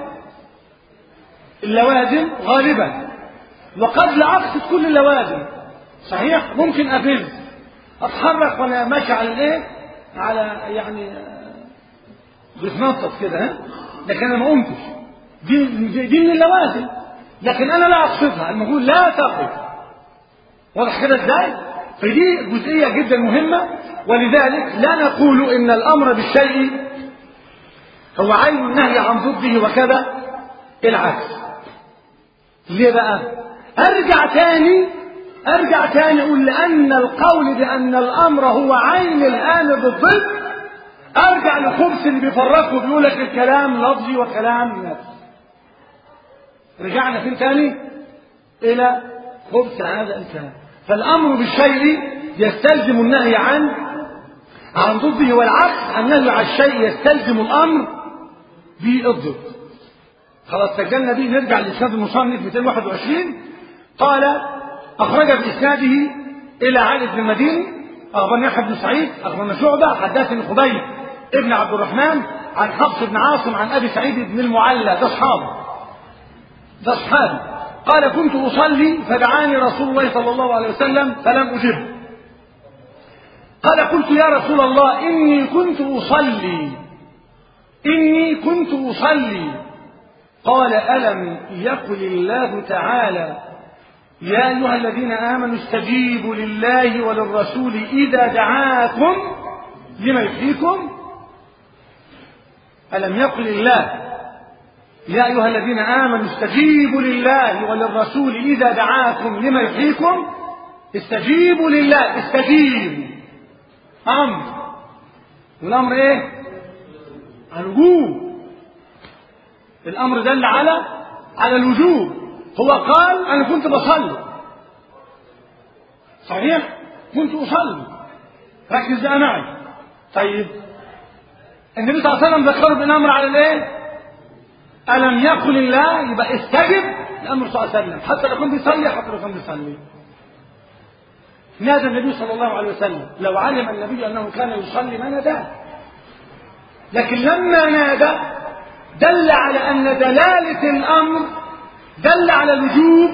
اللوازم غالبا وقد لا اقصد كل اللوازم صحيح ممكن افز اتحرك وانا ماشي على الايه على يعني بتنطط كده ها لكن انا ما قمتش دي دي من اللوازم لكن انا لا اقصدها المفروض لا تقف واضح كده ازاي فدي جزئيه جدا مهمه ولذلك لا نقول ان الامر بالشيء هو عين النهي عن ضده وكذا العكس ليه بقى ارجع تاني ارجع تاني اقول لان القول بان الامر هو عين الامر بالضد ارجع لخبث اللي بيفرقوا بيقول لك الكلام لفظي وكلام نفسي رجعنا فين تاني الى خبث هذا الكلام فالامر بالشيء يستلزم النهي عن عن ضده والعكس النهي عن الشيء يستلزم الامر بالضد خلاص سجلنا دي نرجع لاسناد المصنف 221 قال اخرج باسناده الى علي بن المديني اخبرني يحيى بن سعيد اخبرنا شعبه حدثني خبيب ابن عبد الرحمن عن حفص بن عاصم عن ابي سعيد بن المعلى ده اصحابه ده اصحابي قال كنت اصلي فدعاني رسول الله صلى الله عليه وسلم فلم اجبه قال قلت يا رسول الله اني كنت اصلي اني كنت اصلي قال الم يقل الله تعالى يا ايها الذين امنوا استجيبوا لله وللرسول اذا دعاكم لما يحييكم الم يقل الله يا أيها الذين آمنوا استجيبوا لله وللرسول إذا دعاكم لما يحييكم استجيبوا لله استجيبوا أمر والأمر إيه؟ الوجوب الأمر دل على على الوجوب هو قال أنا كنت بصلي صحيح؟ كنت أصلي ركز بقى معي طيب النبي صلى الله عليه وسلم ذكره بالأمر على الإيه؟ ألم يقل الله يبقى استجب الأمر صلى الله عليه وسلم حتى لو كان بيصلي حتى لو كان بيصلي نادى النبي صلى الله عليه وسلم لو علم النبي أنه كان يصلي ما ناداه لكن لما نادى دل على أن دلالة الأمر دل على الوجوب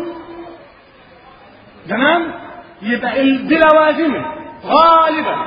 تمام يبقى ال- بلوازمه غالبا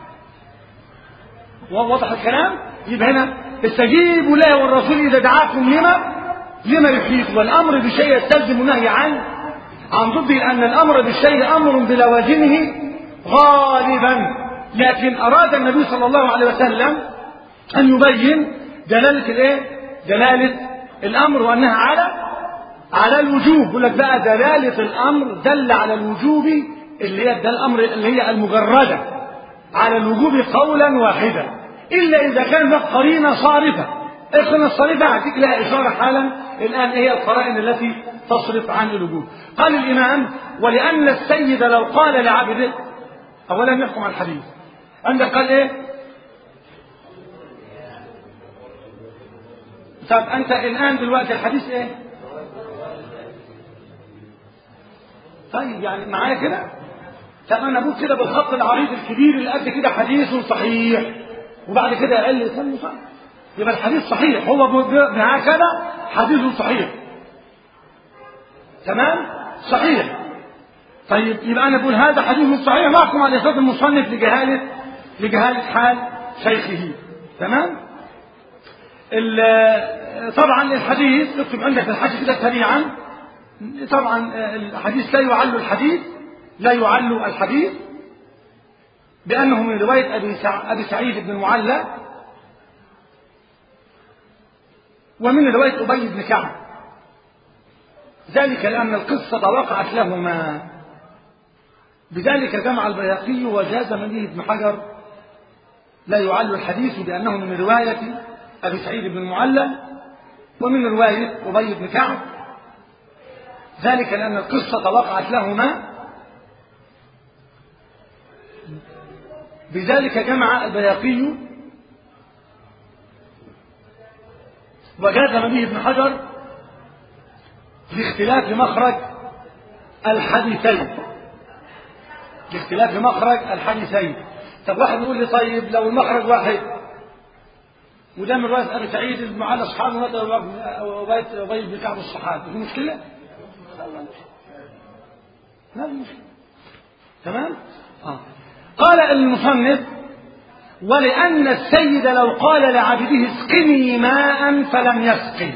واضح الكلام يبقى هنا استجيبوا له والرسول اذا دعاكم لما لما يحييكم والامر بشيء يستلزم النهي عنه عن ضده لان الامر بالشيء امر بلوازمه غالبا لكن اراد النبي صلى الله عليه وسلم ان يبين دلاله الايه دلاله الامر وانها على على الوجوب يقول لك بقى دلاله الامر دل على الوجوب اللي هي ده الامر اللي هي المجرده على الوجوب قولا واحدا الا اذا كان هناك قرينه صارفه القرينه الصارفه هديك لها اشاره حالا الان هي القرائن التي تصرف عن الوجوب قال الامام ولان السيد لو قال لعبده اولا نحكم على الحديث عندك قال ايه طب انت الان دلوقتي الحديث ايه طيب يعني معايا كده طب انا بقول كده بالخط العريض الكبير اللي قد كده حديث صحيح وبعد كده اقل يسمى صحيح يبقى الحديث صحيح هو معاه كده حديث صحيح تمام صحيح طيب يبقى انا بقول هذا حديث صحيح واحكم على اساس المصنف لجهاله لجهاله حال شيخه تمام ال- طبعا الحديث اكتب عندك الحديث كده سريعا طبعا الحديث لا يعل الحديث لا يعل الحديث بأنه من رواية أبي, سع... أبي سعيد بن المعلى ومن رواية أبي بن كعب ذلك لأن القصة وقعت لهما بذلك جمع البيهقي وجاز من به ابن حجر لا يعل الحديث بأنه من رواية أبي سعيد بن المعلى ومن رواية أبي بن كعب ذلك لأن القصة وقعت لهما بذلك جمع البياقي وجازم به ابن حجر لاختلاف مخرج الحديثين لاختلاف مخرج الحديثين طب واحد يقول لي طيب لو المخرج واحد وده من روايه ابي سعيد المعلى اصحابه وده ابي بن كعب الصحابي في مشكله؟ لا في مشكله تمام؟ اه قال المصنف ولأن السيد لو قال لعبده اسقني ماء فلم يسقي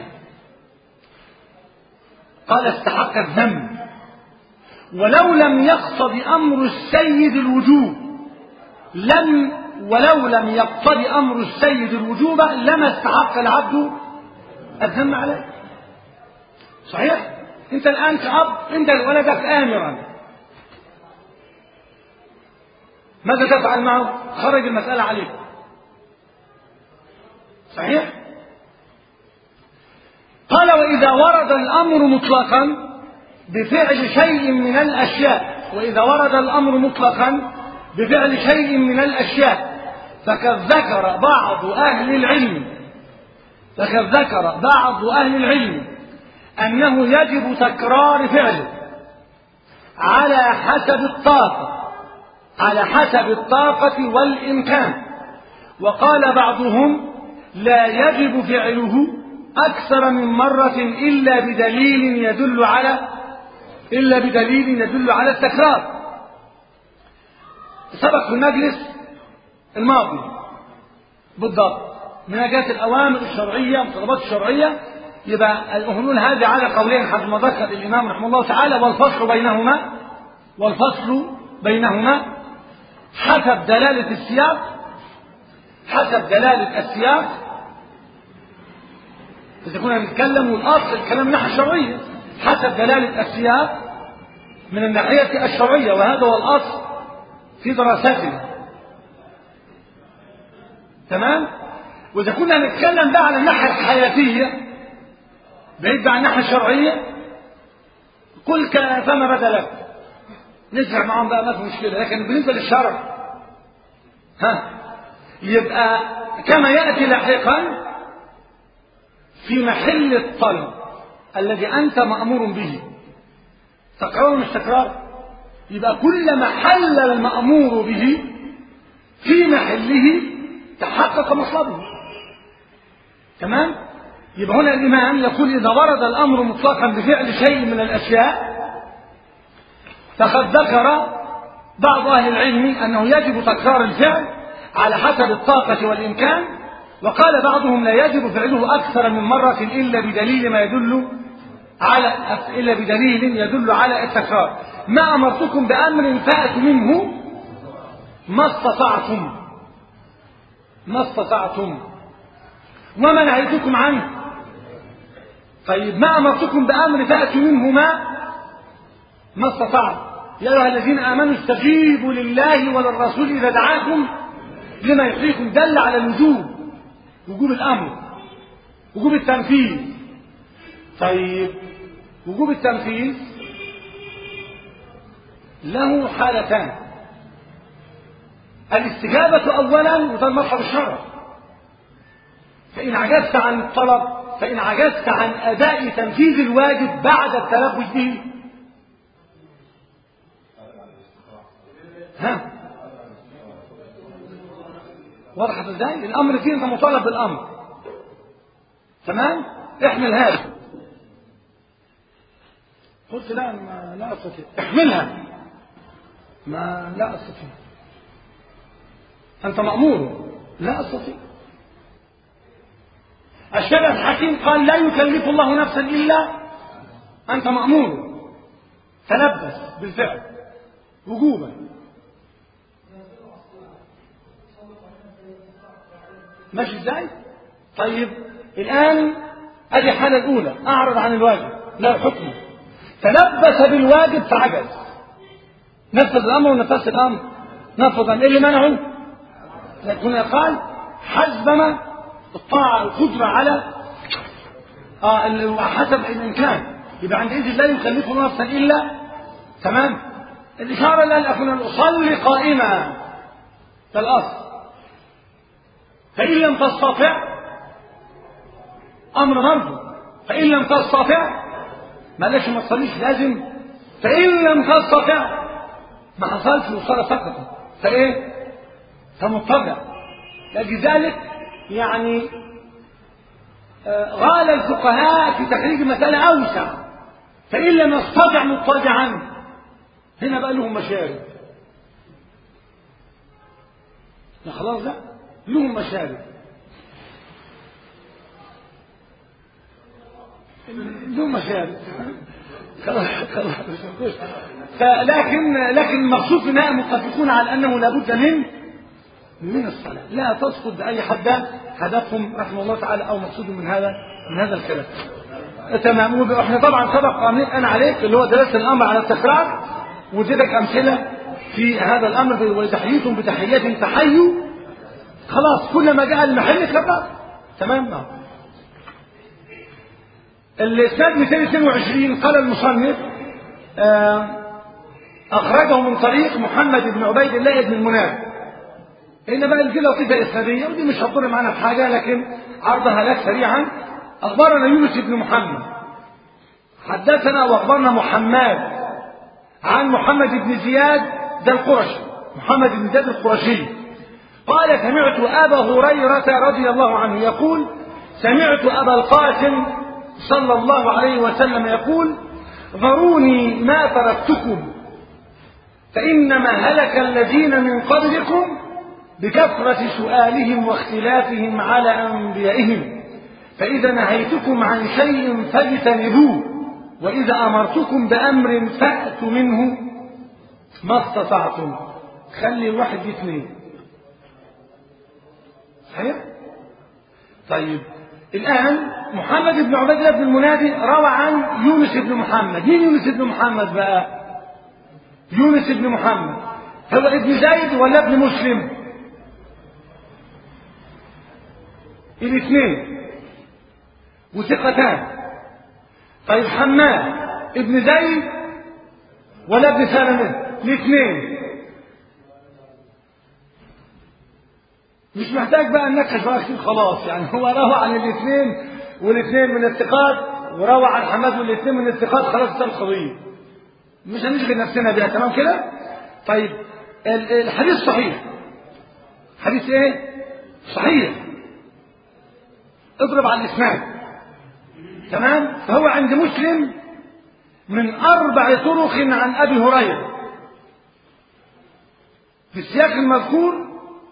قال استحق الذنب ولو لم يقتض أمر السيد الوجوب لم ولو لم يقتض أمر السيد الوجوب لما استحق العبد الذنب عليه صحيح انت الآن كأب انت ولدك آمرا ماذا تفعل معه خرج المسألة عليه صحيح قال وإذا ورد الأمر مطلقا بفعل شيء من الأشياء وإذا ورد الأمر مطلقا بفعل شيء من الأشياء فقد ذكر بعض أهل العلم فقد ذكر بعض أهل العلم أنه يجب تكرار فعله على حسب الطاقة على حسب الطاقة والإمكان وقال بعضهم لا يجب فعله أكثر من مرة إلا بدليل يدل على إلا بدليل يدل على التكرار سبق في المجلس الماضي بالضبط من جهة الأوامر الشرعية والطلبات الشرعية يبقى الأهنون هذه على قولين حسب ما ذكر الإمام رحمه الله تعالى والفصل بينهما والفصل بينهما حسب دلالة السياق حسب دلالة السياق إذا كنا نتكلم والأصل الكلام من الناحية الشرعية حسب دلالة السياق من الناحية الشرعية وهذا هو الأصل في دراستنا تمام وإذا كنا نتكلم بقى على الناحية الحياتية بعيد عن الناحية الشرعية قل فما بدا لك نسمع معاهم بقى ما في مشكلة لكن بالنسبة للشرع ها يبقى كما يأتي لاحقا في محل الطلب الذي أنت مأمور به تكرار مش تكرار يبقى كل محل المأمور به في محله تحقق مطلبه تمام يبقى هنا الإمام يقول إذا ورد الأمر مطلقا بفعل شيء من الأشياء فقد ذكر بعض أهل العلم أنه يجب تكرار الفعل على حسب الطاقة والإمكان وقال بعضهم لا يجب فعله أكثر من مرة إلا بدليل ما يدل على إلا بدليل يدل على التكرار ما أمرتكم بأمر فأتوا منه ما استطعتم ما استطعتم وما نهيتكم عنه طيب ما أمرتكم بأمر فأتوا منه ما ما استطعتم يا أيها الذين آمنوا استجيبوا لله وللرسول إذا دعاكم لما يحييكم دل على الوجوب وجوب الأمر وجوب التنفيذ طيب وجوب التنفيذ له حالتان الاستجابة أولا وده المطلب الشرع فإن عجزت عن الطلب فإن عجزت عن أداء تنفيذ الواجب بعد التلبس به ها وضحت ازاي الامر فيه انت مطالب بالامر تمام احمل هذا قلت لا ما لا استطيع احملها ما لا استطيع انت مامور لا استطيع الشرع الحكيم قال لا يكلف الله نفسا الا انت مامور تلبس بالفعل وجوبا ماشي ازاي طيب الان ادي الحاله الاولى اعرض عن الواجب لا حكم تلبس بالواجب فعجز نفذ الامر ونفذت الامر نفذ ايه اللي منعه لكن قال حسبما الطاعه القدره على اه حسب الامكان يبقى عندئذ لا يكلف الله نفسا الا تمام الاشاره اللي اكون اصلي قائما ده الاصل فإن لم تستطع أمر مرجو فإن لم تستطع معلش ما تصليش لازم فإن لم تستطع ما حصلش وصلاة سقطت فإيه؟ فمضطجع لذلك يعني آه غال الفقهاء في تخريج مسألة أوسع فإن لم يستطع مضطجعا هنا بقى لهم مشارب لا خلاص لا لهم مشارب لهم مشارب خلاص خلاص لكن لكن المقصود هنا متفقون على انه لابد من من الصلاه لا تسقط باي حد هدفهم رحمه الله تعالى او مقصود من هذا من هذا الكلام تمام واحنا طبعا سبق قانون انا عليك اللي هو دراسه الامر على التكرار واديتك امثله في هذا الامر وتحييتم بتحيات تحيوا خلاص كل ما جاء المحل كبر تمام اه الاسناد 222 قال المصنف آه اخرجه من طريق محمد بن عبيد الله بن المناب هنا بقى الجلة وكده اسناديه ودي مش هتضر معانا في حاجه لكن عرضها لك سريعا اخبرنا يونس بن محمد حدثنا واخبرنا محمد عن محمد بن زياد ده القرشي محمد بن زياد القرشي قال سمعت أبا هريرة رضي الله عنه يقول سمعت أبا القاسم صلى الله عليه وسلم يقول ذروني ما تركتكم فإنما هلك الذين من قبلكم بكثرة سؤالهم واختلافهم على أنبيائهم فإذا نهيتكم عن شيء فاجتنبوه وإذا أمرتكم بأمر فأتوا منه ما استطعتم خلي الواحد اثنين صحيح؟ طيب الآن محمد بن عبيد الله بن المنادي روى عن يونس بن محمد مين يونس بن محمد بقى يونس بن محمد هو ابن زيد ولا ابن مسلم الاثنين وثقتان طيب حماد ابن زيد ولا ابن سلمة الاثنين مش محتاج بقى ننكش بقى كتير خلاص يعني هو روى عن الاثنين والاثنين من الثقات وروى عن حماد والاثنين من الثقات خلاص ده القضيه مش هنشغل نفسنا بيها تمام كده طيب الحديث صحيح حديث ايه صحيح اضرب على الاسناد تمام فهو عند مسلم من أربع طرق عن أبي هريرة في السياق المذكور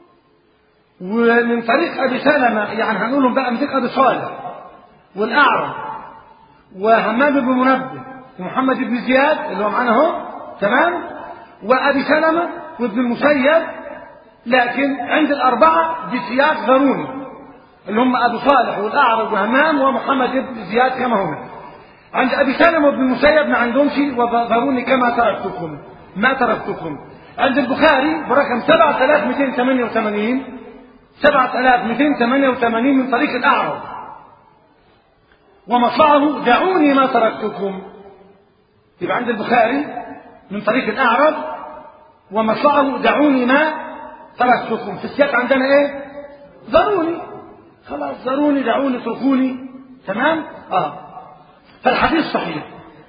ومن طريق أبي سلمة يعني هنقولهم بقى من طريق أبي صالح والأعرج وهمام بن منبه ومحمد بن زياد اللي هو معانا اهو تمام وأبي سلمة وابن المسيب لكن عند الأربعة بسياق ضروري اللي هم أبو صالح والأعرج وهمام ومحمد بن زياد كما هنا عند أبي سلمة وابن المسيب ما عندهمش وذروني كما تركتكم ما تركتكم عند البخاري برقم 7288 7288 من طريق الأعرج ومطلعه دعوني ما تركتكم يبقى عند البخاري من طريق الأعرج ومطلعه دعوني ما تركتكم في السياق عندنا ايه ذروني خلاص ذروني دعوني اتركوني تمام اه فالحديث صحيح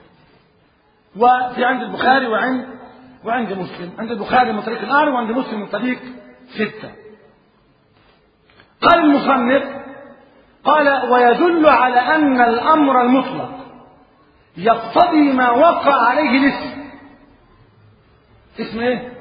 وفي عند البخاري وعند وعند مسلم عند البخاري من طريق الأعرج وعند مسلم من طريق ستة قال المصنف قال ويدل على أن الأمر المطلق يقتضي ما وقع عليه الاسم اسم ايه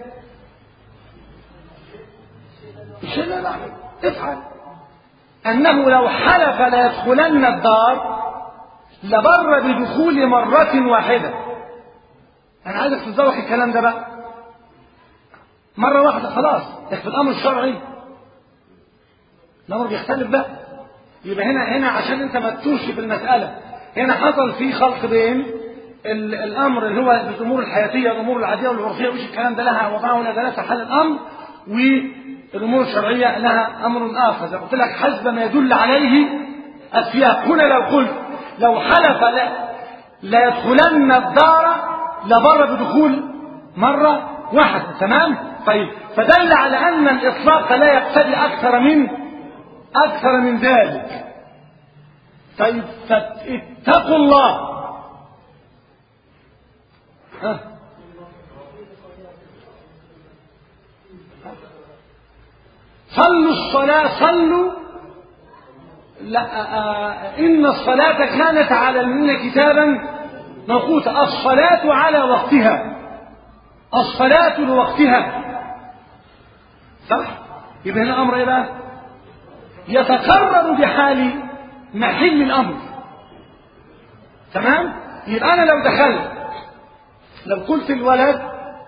الشيء لا لا افعل أنه لو حلف ليدخلن الدار لبر بدخول مرة واحدة أنا عايزك تتذوق الكلام ده بقى مرة واحدة خلاص في الأمر الشرعي الأمر بيختلف بقى يبقى هنا هنا عشان أنت ما تتوش في المسألة هنا حصل في خلط بين الأمر اللي هو الأمور الحياتية الأمور العادية والعرفية وش الكلام ده لها وضعه ولا دلالة حل الأمر والأمور الشرعية لها أمر آخر زي قلت لك حسب ما يدل عليه السياق هنا لو قلت لو حلف لا لا يدخلن الدار لبر بدخول مرة واحدة تمام طيب فدل على أن الإطلاق لا يقتضي أكثر من أكثر من ذلك طيب فاتقوا الله ها صلوا الصلاة صلوا لا آه إن الصلاة كانت على المؤمنين كتابا موقوتا الصلاة على وقتها الصلاة لوقتها صح يبقى هنا أمر إيه بقى يتكرر بحال محل الأمر تمام يبقى أنا لو دخلت لو قلت الولد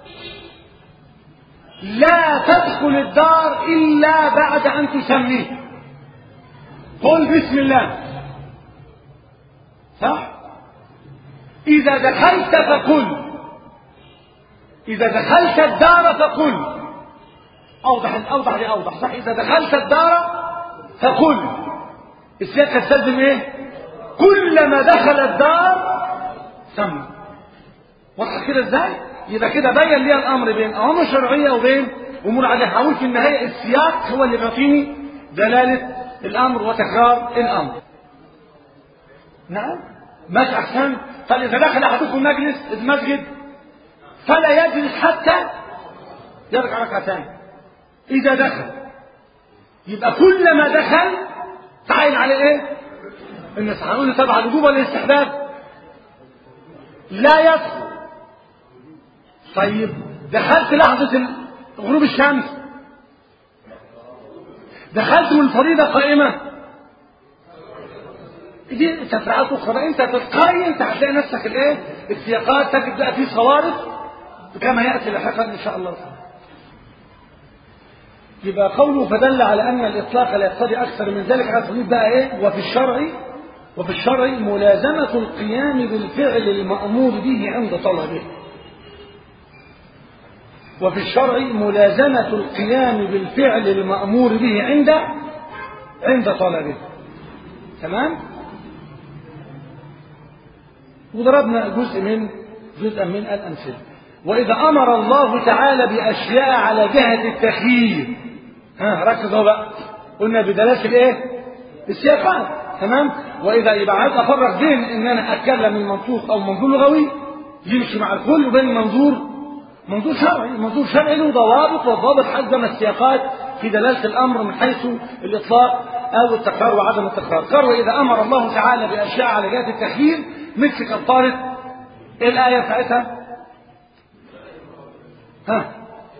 لا تدخل الدار إلا بعد أن تسميه قل بسم الله صح إذا دخلت فقل إذا دخلت الدار فقل أوضح أوضح لأوضح صح إذا دخلت الدار فقل السياق تستلزم إيه؟ كلما دخل الدار سمى واضح كده إزاي؟ يبقى كده بين لي الأمر بين أوامر شرعية وبين أمور عادية هقول في النهاية السياق هو اللي بيعطيني دلالة الأمر وتكرار الأمر نعم ماشي أحسن طيب إذا دخل أحدكم مجلس المسجد فلا يجلس حتى يرجع ركعتين إذا دخل يبقى كلما دخل تعين على إيه؟ الناس هنقول لي طبعا الوجوب ولا الاستحباب؟ لا يدخل طيب دخلت لحظة غروب الشمس دخلت من الفريضة قائمة دي تفريعات أخرى أنت تتقاي أنت هتلاقي نفسك الإيه؟ السياقات تجد بقى فيه صوارف كما يأتي لاحقا إن شاء الله تعالى. يبقى قوله فدل على أن الإطلاق لا يقتضي أكثر من ذلك على تضيف بقى إيه؟ وفي الشرع وفي الشرع ملازمة القيام بالفعل المأمور به عند طلبه. وفي الشرع ملازمة القيام بالفعل المأمور به عند عند طلبه. تمام؟ وضربنا جزء من جزءا من الأمثلة. وإذا أمر الله تعالى بأشياء على جهة التخيير ها ركزوا بقى قلنا بدلالة الإيه؟ السياقات تمام؟ وإذا يبقى عايز أفرق بين إن أنا أتكلم من منطوق أو منظور لغوي يمشي مع الكل وبين منظور منظور شرعي، منظور شرعي له ضوابط والضابط حسب السياقات في دلالة الأمر من حيث الإطلاق أو التكرار وعدم التكرار قال وإذا أمر الله تعالى بأشياء على جهة التخيير مثل كفارة إيه الآية بتاعتها؟ ها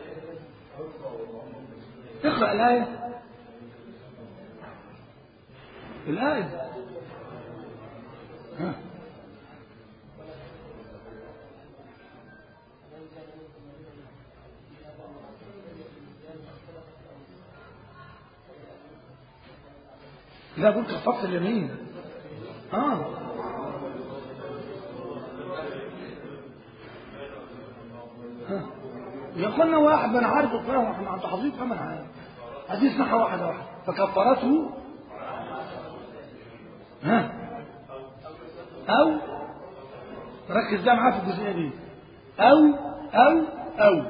اقرأ الآية الآية ها لا قلت كفرت اليمين اه ها. يا اخوانا واحد ما انا عارف القران احنا عند حضرتك كمان عارف عايزين نسمعها واحده واحده فكفرته ها او ركز ده معاه في الجزئيه دي او او او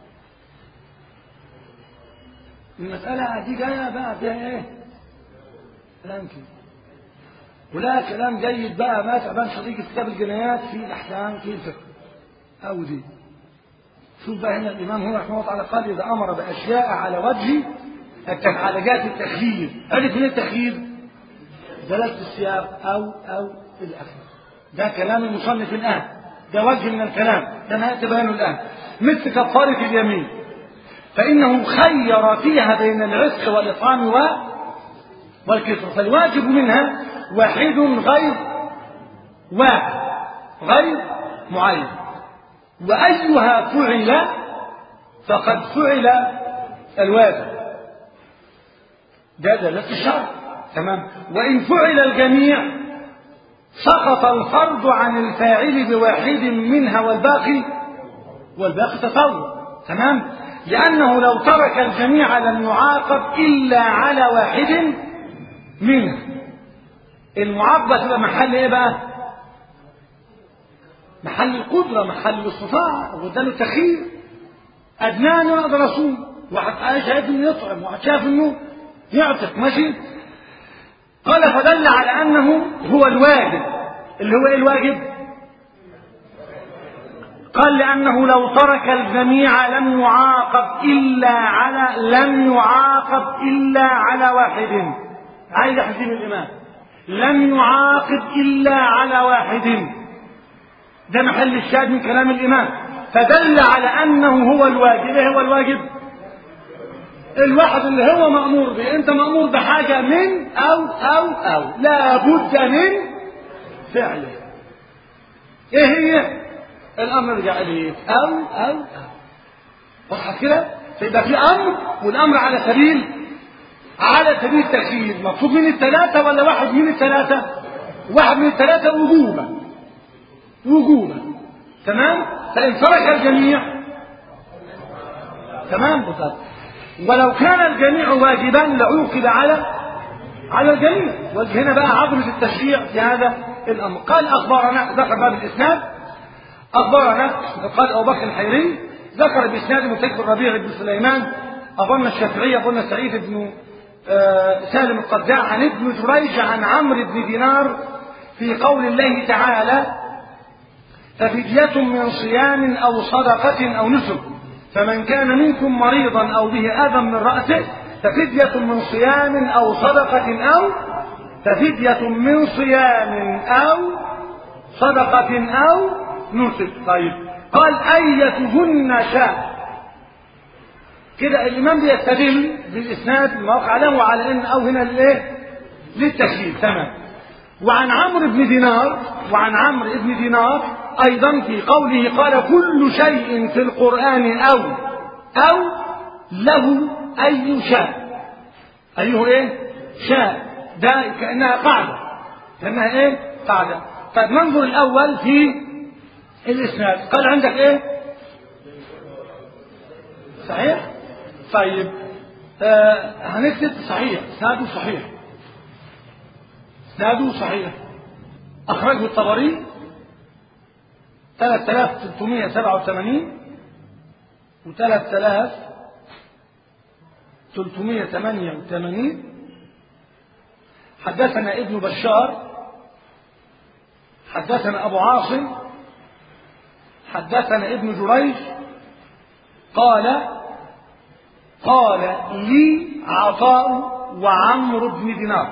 المساله دي جايه بقى فيها ايه كلام كده ولا كلام جيد بقى ما تعبان شريك كتاب الجنايات في الاحكام في الفقه او دي شوف بقى هنا الامام هنا رحمه الله تعالى قال اذا امر باشياء على وجه على جهه التخيير عرف من التخيير دلاله السياق او او الى اخره ده كلام المصنف الان ده وجه من الكلام ده نهايه بيانه الان مثل كفاره اليمين فانه خير فيها بين العتق والاطعام و والكسر فالواجب منها واحد غير واحد غير معين وأيها فعل فقد فعل الواجب ده دلالة الشرع تمام وإن فعل الجميع سقط الفرض عن الفاعل بواحد منها والباقي والباقي تطور تمام لأنه لو ترك الجميع لم يعاقب إلا على واحد منها المعاقبة تبقى محل ايه بقى محل القدرة محل الاستطاعة وده له تخيير أدناني أقدر أصوم واحد شايف إنه يطعم واحد شايف إنه يعتق ماشي قال فدل على أنه هو الواجب اللي هو إيه الواجب قال لأنه لو ترك الجميع لم يعاقب إلا على لم يعاقب إلا على واحد عايز أحزم الإمام لم يعاقب إلا على واحد ده محل الشاهد من كلام الإمام فدل على أنه هو الواجب إيه هو الواجب الواحد اللي هو مأمور به أنت مأمور بحاجة من أو أو أو لا بد من فعله إيه هي الأمر رجع إليه أو أو أو واضحة كده فيبقى في أمر والأمر على سبيل على سبيل التخيير مطلوب من الثلاثة ولا واحد من الثلاثة واحد من الثلاثة وجوبا وجوبا تمام فإن ترك الجميع تمام بالضبط ولو كان الجميع واجبا لعوقب على على الجميع وهنا بقى عظمة التشريع في هذا الأمر قال أخبرنا ذكر باب الإسناد أخبرنا قال أبو بكر الحيري ذكر بإسناد متكبر الربيع بن سليمان أظن الشافعي أظن سعيد بن سالم القداع عن ابن جريج عن عمرو بن دينار في قول الله تعالى ففدية من صيام أو صدقة أو نسك فمن كان منكم مريضا أو به أذى من رأسه ففدية من صيام أو صدقة أو ففدية من صيام أو صدقة أو نسك طيب قال أيتهن شاء كده الإمام بيستدل بالإسناد الموقع له على إن أو هنا لإيه؟ للتخيير تمام وعن عمرو بن دينار وعن عمرو بن دينار أيضا في قوله قال كل شيء في القرآن أو أو له أي شاء أيه إيه؟ شاء ده كأنها قاعدة كأنها إيه؟ قاعدة طيب ننظر الأول في الإسناد قال عندك إيه؟ صحيح؟ طيب آه هنكتب صحيح اسناده صحيح اسناده صحيح اخرجه الطبري 3387 و 3388 حدثنا ابن بشار حدثنا ابو عاصم حدثنا ابن جريج قال قال لي عطاء وعمرو بن دينار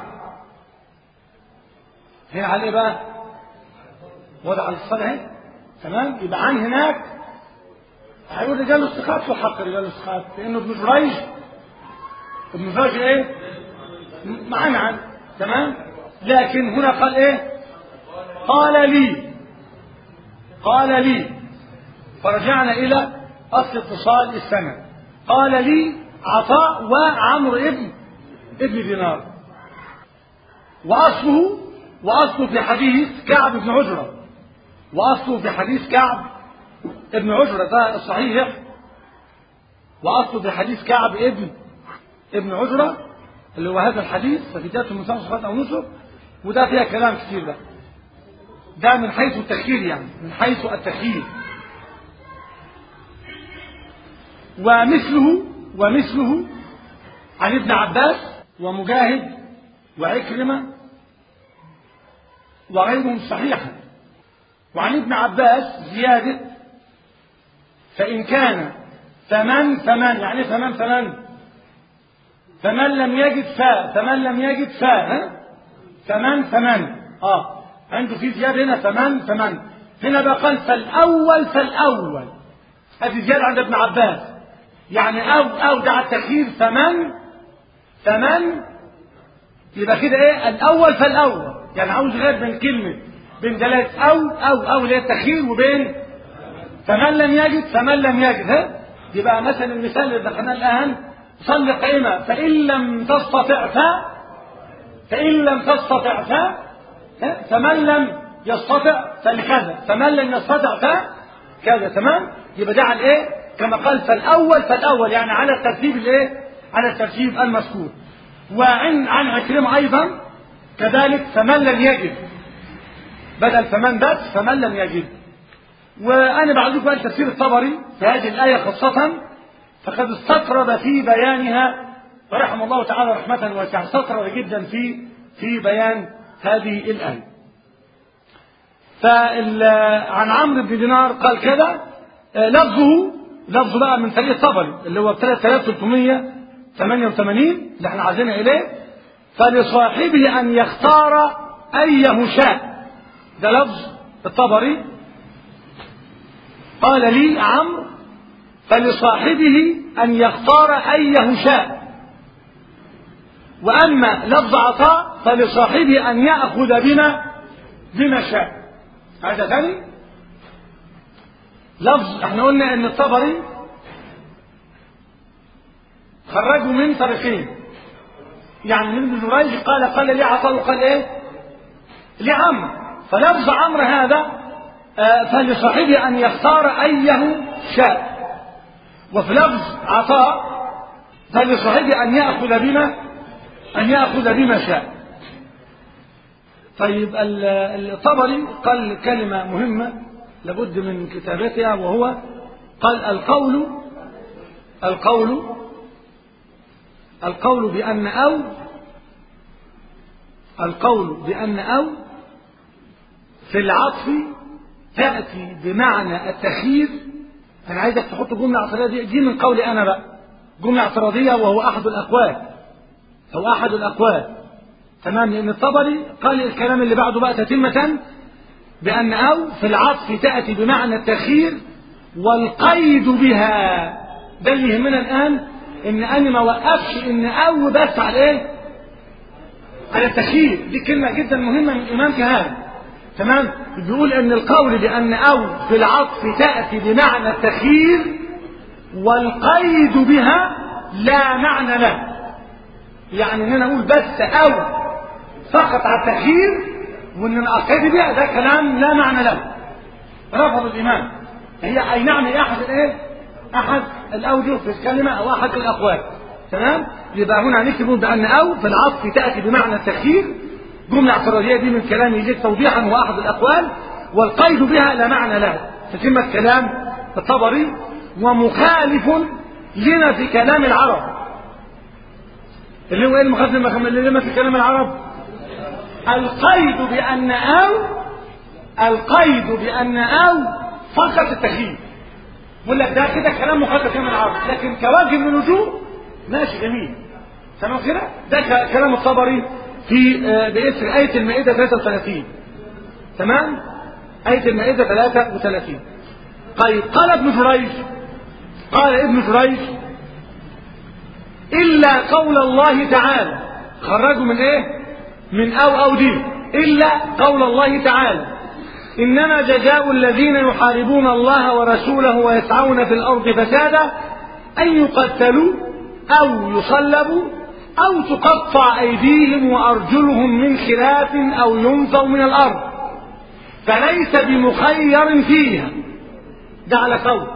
هنا على ايه بقى وضع الصلاة اهي تمام يبقى عن هناك هيقول رجال الثقات في حق رجال الثقات لانه ابن جريج ابن جريج ايه معانا عن تمام لكن هنا قال ايه قال لي قال لي فرجعنا الى اصل اتصال السنه قال لي عطاء وعمرو ابن ابن دينار واصله واصله في حديث كعب بن عجره واصله في حديث كعب ابن عجره ده الصحيح واصله في حديث كعب ابن ابن عجره اللي هو هذا الحديث ففي ذات المسلم صفات او نسك وده فيها كلام كتير بقى ده من حيث التخيير يعني من حيث التخيير ومثله ومثله عن ابن عباس ومجاهد وعكرمة وغيرهم صحيحا وعن ابن عباس زيادة فإن كان فمن فمن يعني فمن فمن فمن لم يجد فا فمن لم يجد فا ها؟ فمن فمن اه عنده في زيادة هنا فمن فمن هنا بقى قال فالأول فالأول هذه زيادة عند ابن عباس يعني أو أودع التخيير فمن فمن يبقى كده ايه الأول فالأول يعني عاوز غير بين كلمة بين دلالة أو أو أو اللي هي التخيير وبين فمن لم يجد فمن لم يجد ها يبقى مثلا المثال اللي دخلناه الآن صل قائمة فإن لم تستطع ف فإن لم تستطع ف فمن لم يستطع فلكذا فمن لم يستطع فكذا تمام يبقى ده على الايه كما قال فالاول فالاول يعني على الترتيب الايه على الترتيب المذكور وعن عن عكرمه ايضا كذلك فمن لم يجد بدل فمن بس فمن لم يجد وانا بعد بقى تفسير الطبري في هذه الايه خاصه فقد استطرد في بيانها ورحم الله تعالى رحمه واسعه استطرد جدا في في بيان هذه الآية فعن عمرو بن دينار قال كذا لفظه لفظه بقى من طريق الطبري اللي هو 3388 اللي احنا عايزينها إليه فلصاحبه أن يختار أيه شاء ده لفظ الطبري قال لي عمرو فلصاحبه أن يختار أيه شاء وأما لفظ عطاء فلصاحبه أن يأخذ بما بما شاء هذا ثاني لفظ احنا قلنا ان الطبري خرجوا من طريقين يعني من ابن جريج قال قال لي عطاء وقال ايه لعمرو فلفظ عمرو هذا آه فلصاحبه ان يختار ايه شاء وفي لفظ عطاء فلصاحبه ان ياخذ بما أن يأخذ بما شاء طيب الطبري قال كلمة مهمة لابد من كتابتها وهو قال القول القول القول بأن أو القول بأن أو في العطف تأتي بمعنى التخيير أنا عايزك تحط جملة اعتراضية دي من قولي أنا بقى جملة اعتراضية وهو أحد الأقوال أو أحد الأقوال تمام لأن الطبري قال الكلام اللي بعده بقى تتمة بأن أو في العطف تأتي بمعنى التخيير والقيد بها ده اللي يهمنا الآن إن أنا ما وقفش إن أو بس على إيه؟ على التخيير دي كلمة جدا مهمة من الإمام كهذا تمام بيقول إن القول بأن أو في العطف تأتي بمعنى التخيير والقيد بها لا معنى له يعني ان انا اقول بس او فقط على التخيير وان انا اقتدي بها ده كلام لا معنى له رفض الامام هي اي نعم هي احد الايه احد الاوجه في الكلمه او احد الاقوال تمام يبقى هنا نكتب بان او في العطف تاتي بمعنى التخيير جمله اعتراضيه دي من كلام يجيب توضيحا هو احد الاقوال والقيد بها لا معنى له تتم كلام الطبري ومخالف لنا في كلام العرب اللي هو ايه المخالف اللي لما في كلام العرب القيد بأن أو القيد بأن أو فقط التخيير يقول لك ده كده كلام مخالف كلام العرب لكن كوجه من الوجوه ماشي جميل تمام كده ده ك- كلام الطبري في آه، باسم آية المائدة 33 تمام آية المائدة 33 طيب قال ابن جريج قال ابن جريج إلا قول الله تعالى خرجوا من إيه من أو أو دي إلا قول الله تعالى إنما جزاء الذين يحاربون الله ورسوله ويسعون في الأرض فسادا أن يقتلوا أو يصلبوا أو تقطع أيديهم وأرجلهم من خلاف أو ينفوا من الأرض فليس بمخير فيها ده على قول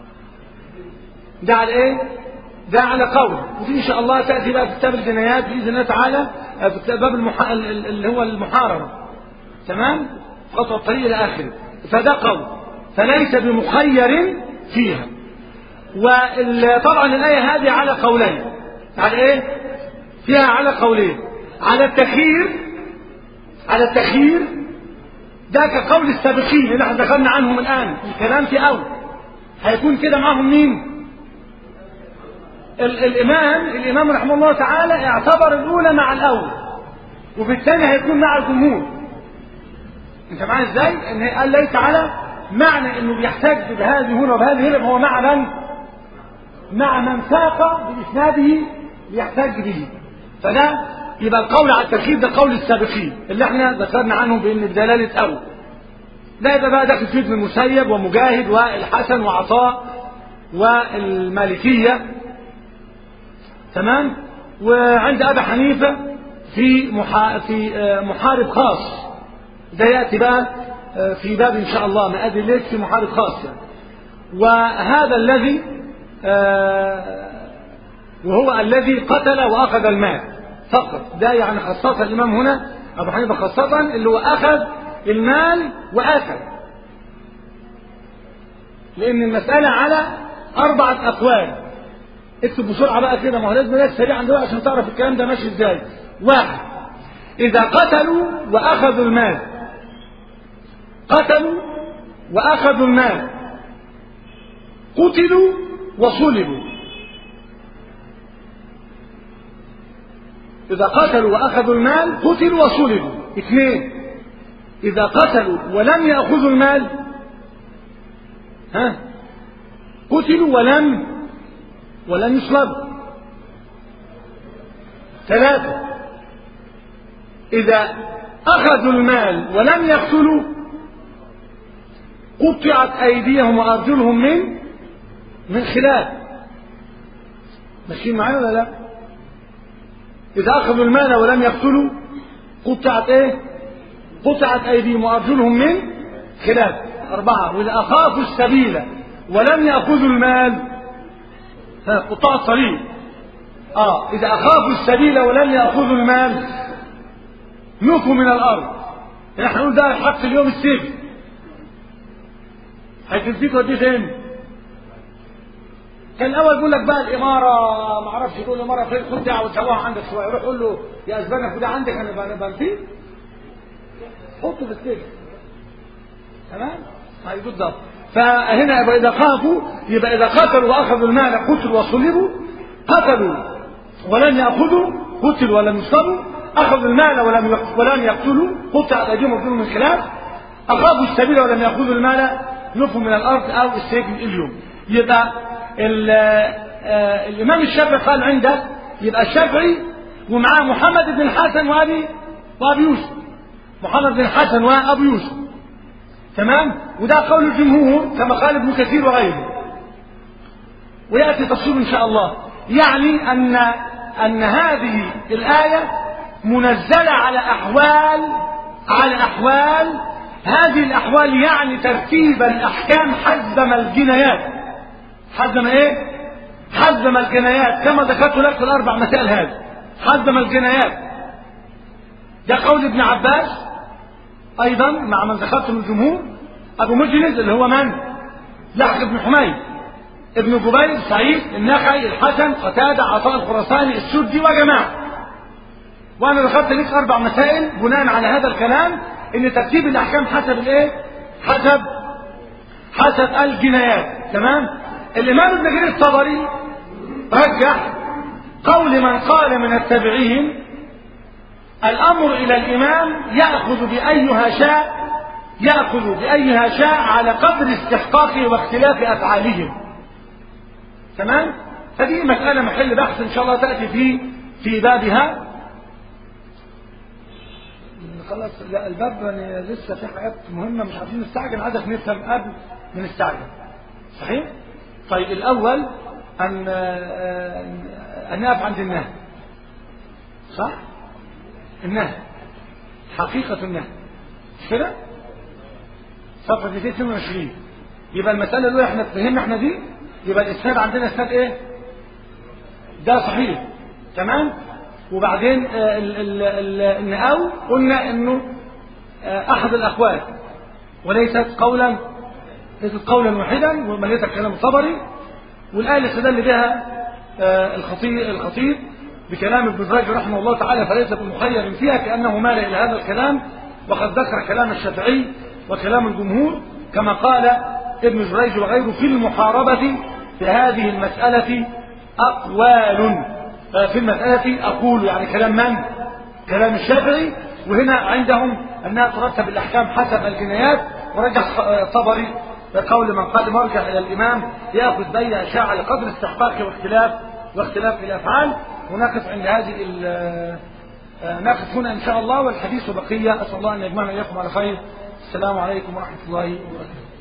ده على ايه ده على قول ودي ان شاء الله تاتي بقى في كتاب الجنايات باذن الله تعالى آه، في كتاب باب المحا... ال- ال- اللي هو المحاربه تمام قطع الطريق الى اخره فده قول فليس بمخير فيها وطبعا الايه هذه على قولين على ايه فيها على قولين على التخيير على التخيير ده كقول السابقين اللي احنا دخلنا عنهم الان الكلام في اول هيكون كده معاهم مين ال- الامام الامام رحمه الله تعالى اعتبر الاولى مع الاول وفي الثاني هيكون مع الجمهور انت معايا ازاي ان قال ليس على معنى انه بيحتج بهذه هنا وبهذه هنا فهو مع من مع من ساق باسناده ليحتج به فده يبقى القول على التركيب ده قول السابقين اللي احنا ذكرنا عنه بان بدلاله اول ده يبقى بقى داخل فيه ابن المسيب ومجاهد والحسن وعطاء والمالكيه تمام وعند ابي حنيفه في محا... في آه، محارب خاص ده ياتي بقى آه، في باب ان شاء الله ما ادري ليش في محارب خاص يعني وهذا الذي آه، وهو الذي قتل واخذ المال فقط ده يعني خاصة الامام هنا ابو حنيفه خاصة اللي هو اخذ المال واكل لان المسألة على اربعة اقوال اكتب بسرعة بقى كده ما هو لازم ناس سريعا دلوقتي عشان تعرف الكلام ده ماشي ازاي واحد اذا قتلوا واخذوا المال قتلوا واخذوا المال قتلوا وصلبوا إذا قتلوا وأخذوا المال قتلوا وصلبوا اثنين إذا قتلوا ولم يأخذوا المال ها قتلوا ولم ولم يصلبوا ثلاثة إذا أخذوا المال ولم يقتلوا قطعت أيديهم وأرجلهم من من خلاف ماشيين معايا ولا لا؟ إذا أخذوا المال ولم يقتلوا قطعت إيه؟ قطعت أيديهم وأرجلهم من خلاف أربعة وإذا أخافوا السبيل ولم يأخذوا المال ها قطاع الطريق آه إذا أخافوا السبيل ولم يأخذوا المال نفوا من الأرض نحن نقول ده حق اليوم السجن هتنسيك وديه فين؟ كان الاول يقول لك بقى الاماره ما اعرفش يقول الاماره فين خد دعوه وتسويها عندك شويه يروح يقول له يا اسبانك وده عندك انا بقى بنفيه حطه في السجن تمام طيب بالضبط فهنا يبقى اذا خافوا يبقى اذا قتلوا واخذوا المال قتلوا وصلبوا قتلوا ولم ياخذوا قتلوا ولم يصلبوا اخذوا المال ولم يق- ولم يقتلوا قطعت ايديهم وارجلهم من خلاف اخافوا السبيل ولم ياخذوا المال نفوا من الارض او السجن اليوم يبقى ال- آه، الامام الشافعي قال عنده يبقى الشافعي ومعاه محمد بن الحسن وابي وابي يوسف محمد بن الحسن وابو يوسف تمام وده قول الجمهور كما قال ابن كثير وغيره وياتي تفصيل ان شاء الله يعني ان ان هذه الايه منزله على احوال على احوال هذه الاحوال يعني ترتيب الاحكام حسب ما الجنايات حسب ما ايه حسب ما الجنايات كما ذكرت لك في الاربع مسائل هذه حسب ما الجنايات ده قول ابن عباس ايضا مع من ذكرته من الجمهور ابو مجلس اللي هو من لحق بن حميد ابن جبير سعيد النخعي الحسن قتاده عطاء الخراساني السدي وجماعه وانا ذكرت لك اربع مسائل بناء على هذا الكلام ان ترتيب الاحكام حسب الايه حسب حسب الجنايات تمام الامام ابن جرير الطبري رجح قول من قال من التابعين الأمر إلى الإمام يأخذ بأيها شاء يأخذ بأيها شاء على قدر استحقاقه واختلاف أفعالهم تمام فدي مسألة محل بحث إن شاء الله تأتي في في بابها خلاص لا الباب يعني لسه في حاجات مهمة مش عارفين نستعجل عايزك نفهم قبل ما نستعجل صحيح؟ طيب الأول أن أن نقف عند النهي صح؟ النهي حقيقة النهي مش كده؟ صفحة 222 يبقى المسألة الأولى احنا فهمنا احنا دي يبقى الإسناد عندنا إسناد إيه؟ ده صحيح تمام؟ وبعدين النقاو قلنا إنه أحد الأقوال وليست قولا ليست قولا واحدا وليس كلام الطبري والآية اللي استدل بها الخطيب الخطيب بكلام ابن جريج رحمه الله تعالى فليس بمخير فيها كأنه مال إلى هذا الكلام وقد ذكر كلام الشافعي وكلام الجمهور كما قال ابن جريج وغيره في المحاربة في هذه المسألة أقوال في المسألة أقول يعني كلام من؟ كلام الشافعي وهنا عندهم أنها ترتب الأحكام حسب الجنايات ورجح الطبري قول من قال مرجع إلى الإمام يأخذ بين أشياء على قدر استحقاق واختلاف واختلاف الأفعال ونقف عند هذه نقف هنا إن شاء الله والحديث بقية أسأل الله أن يجمعنا إياكم على خير السلام عليكم ورحمة الله وبركاته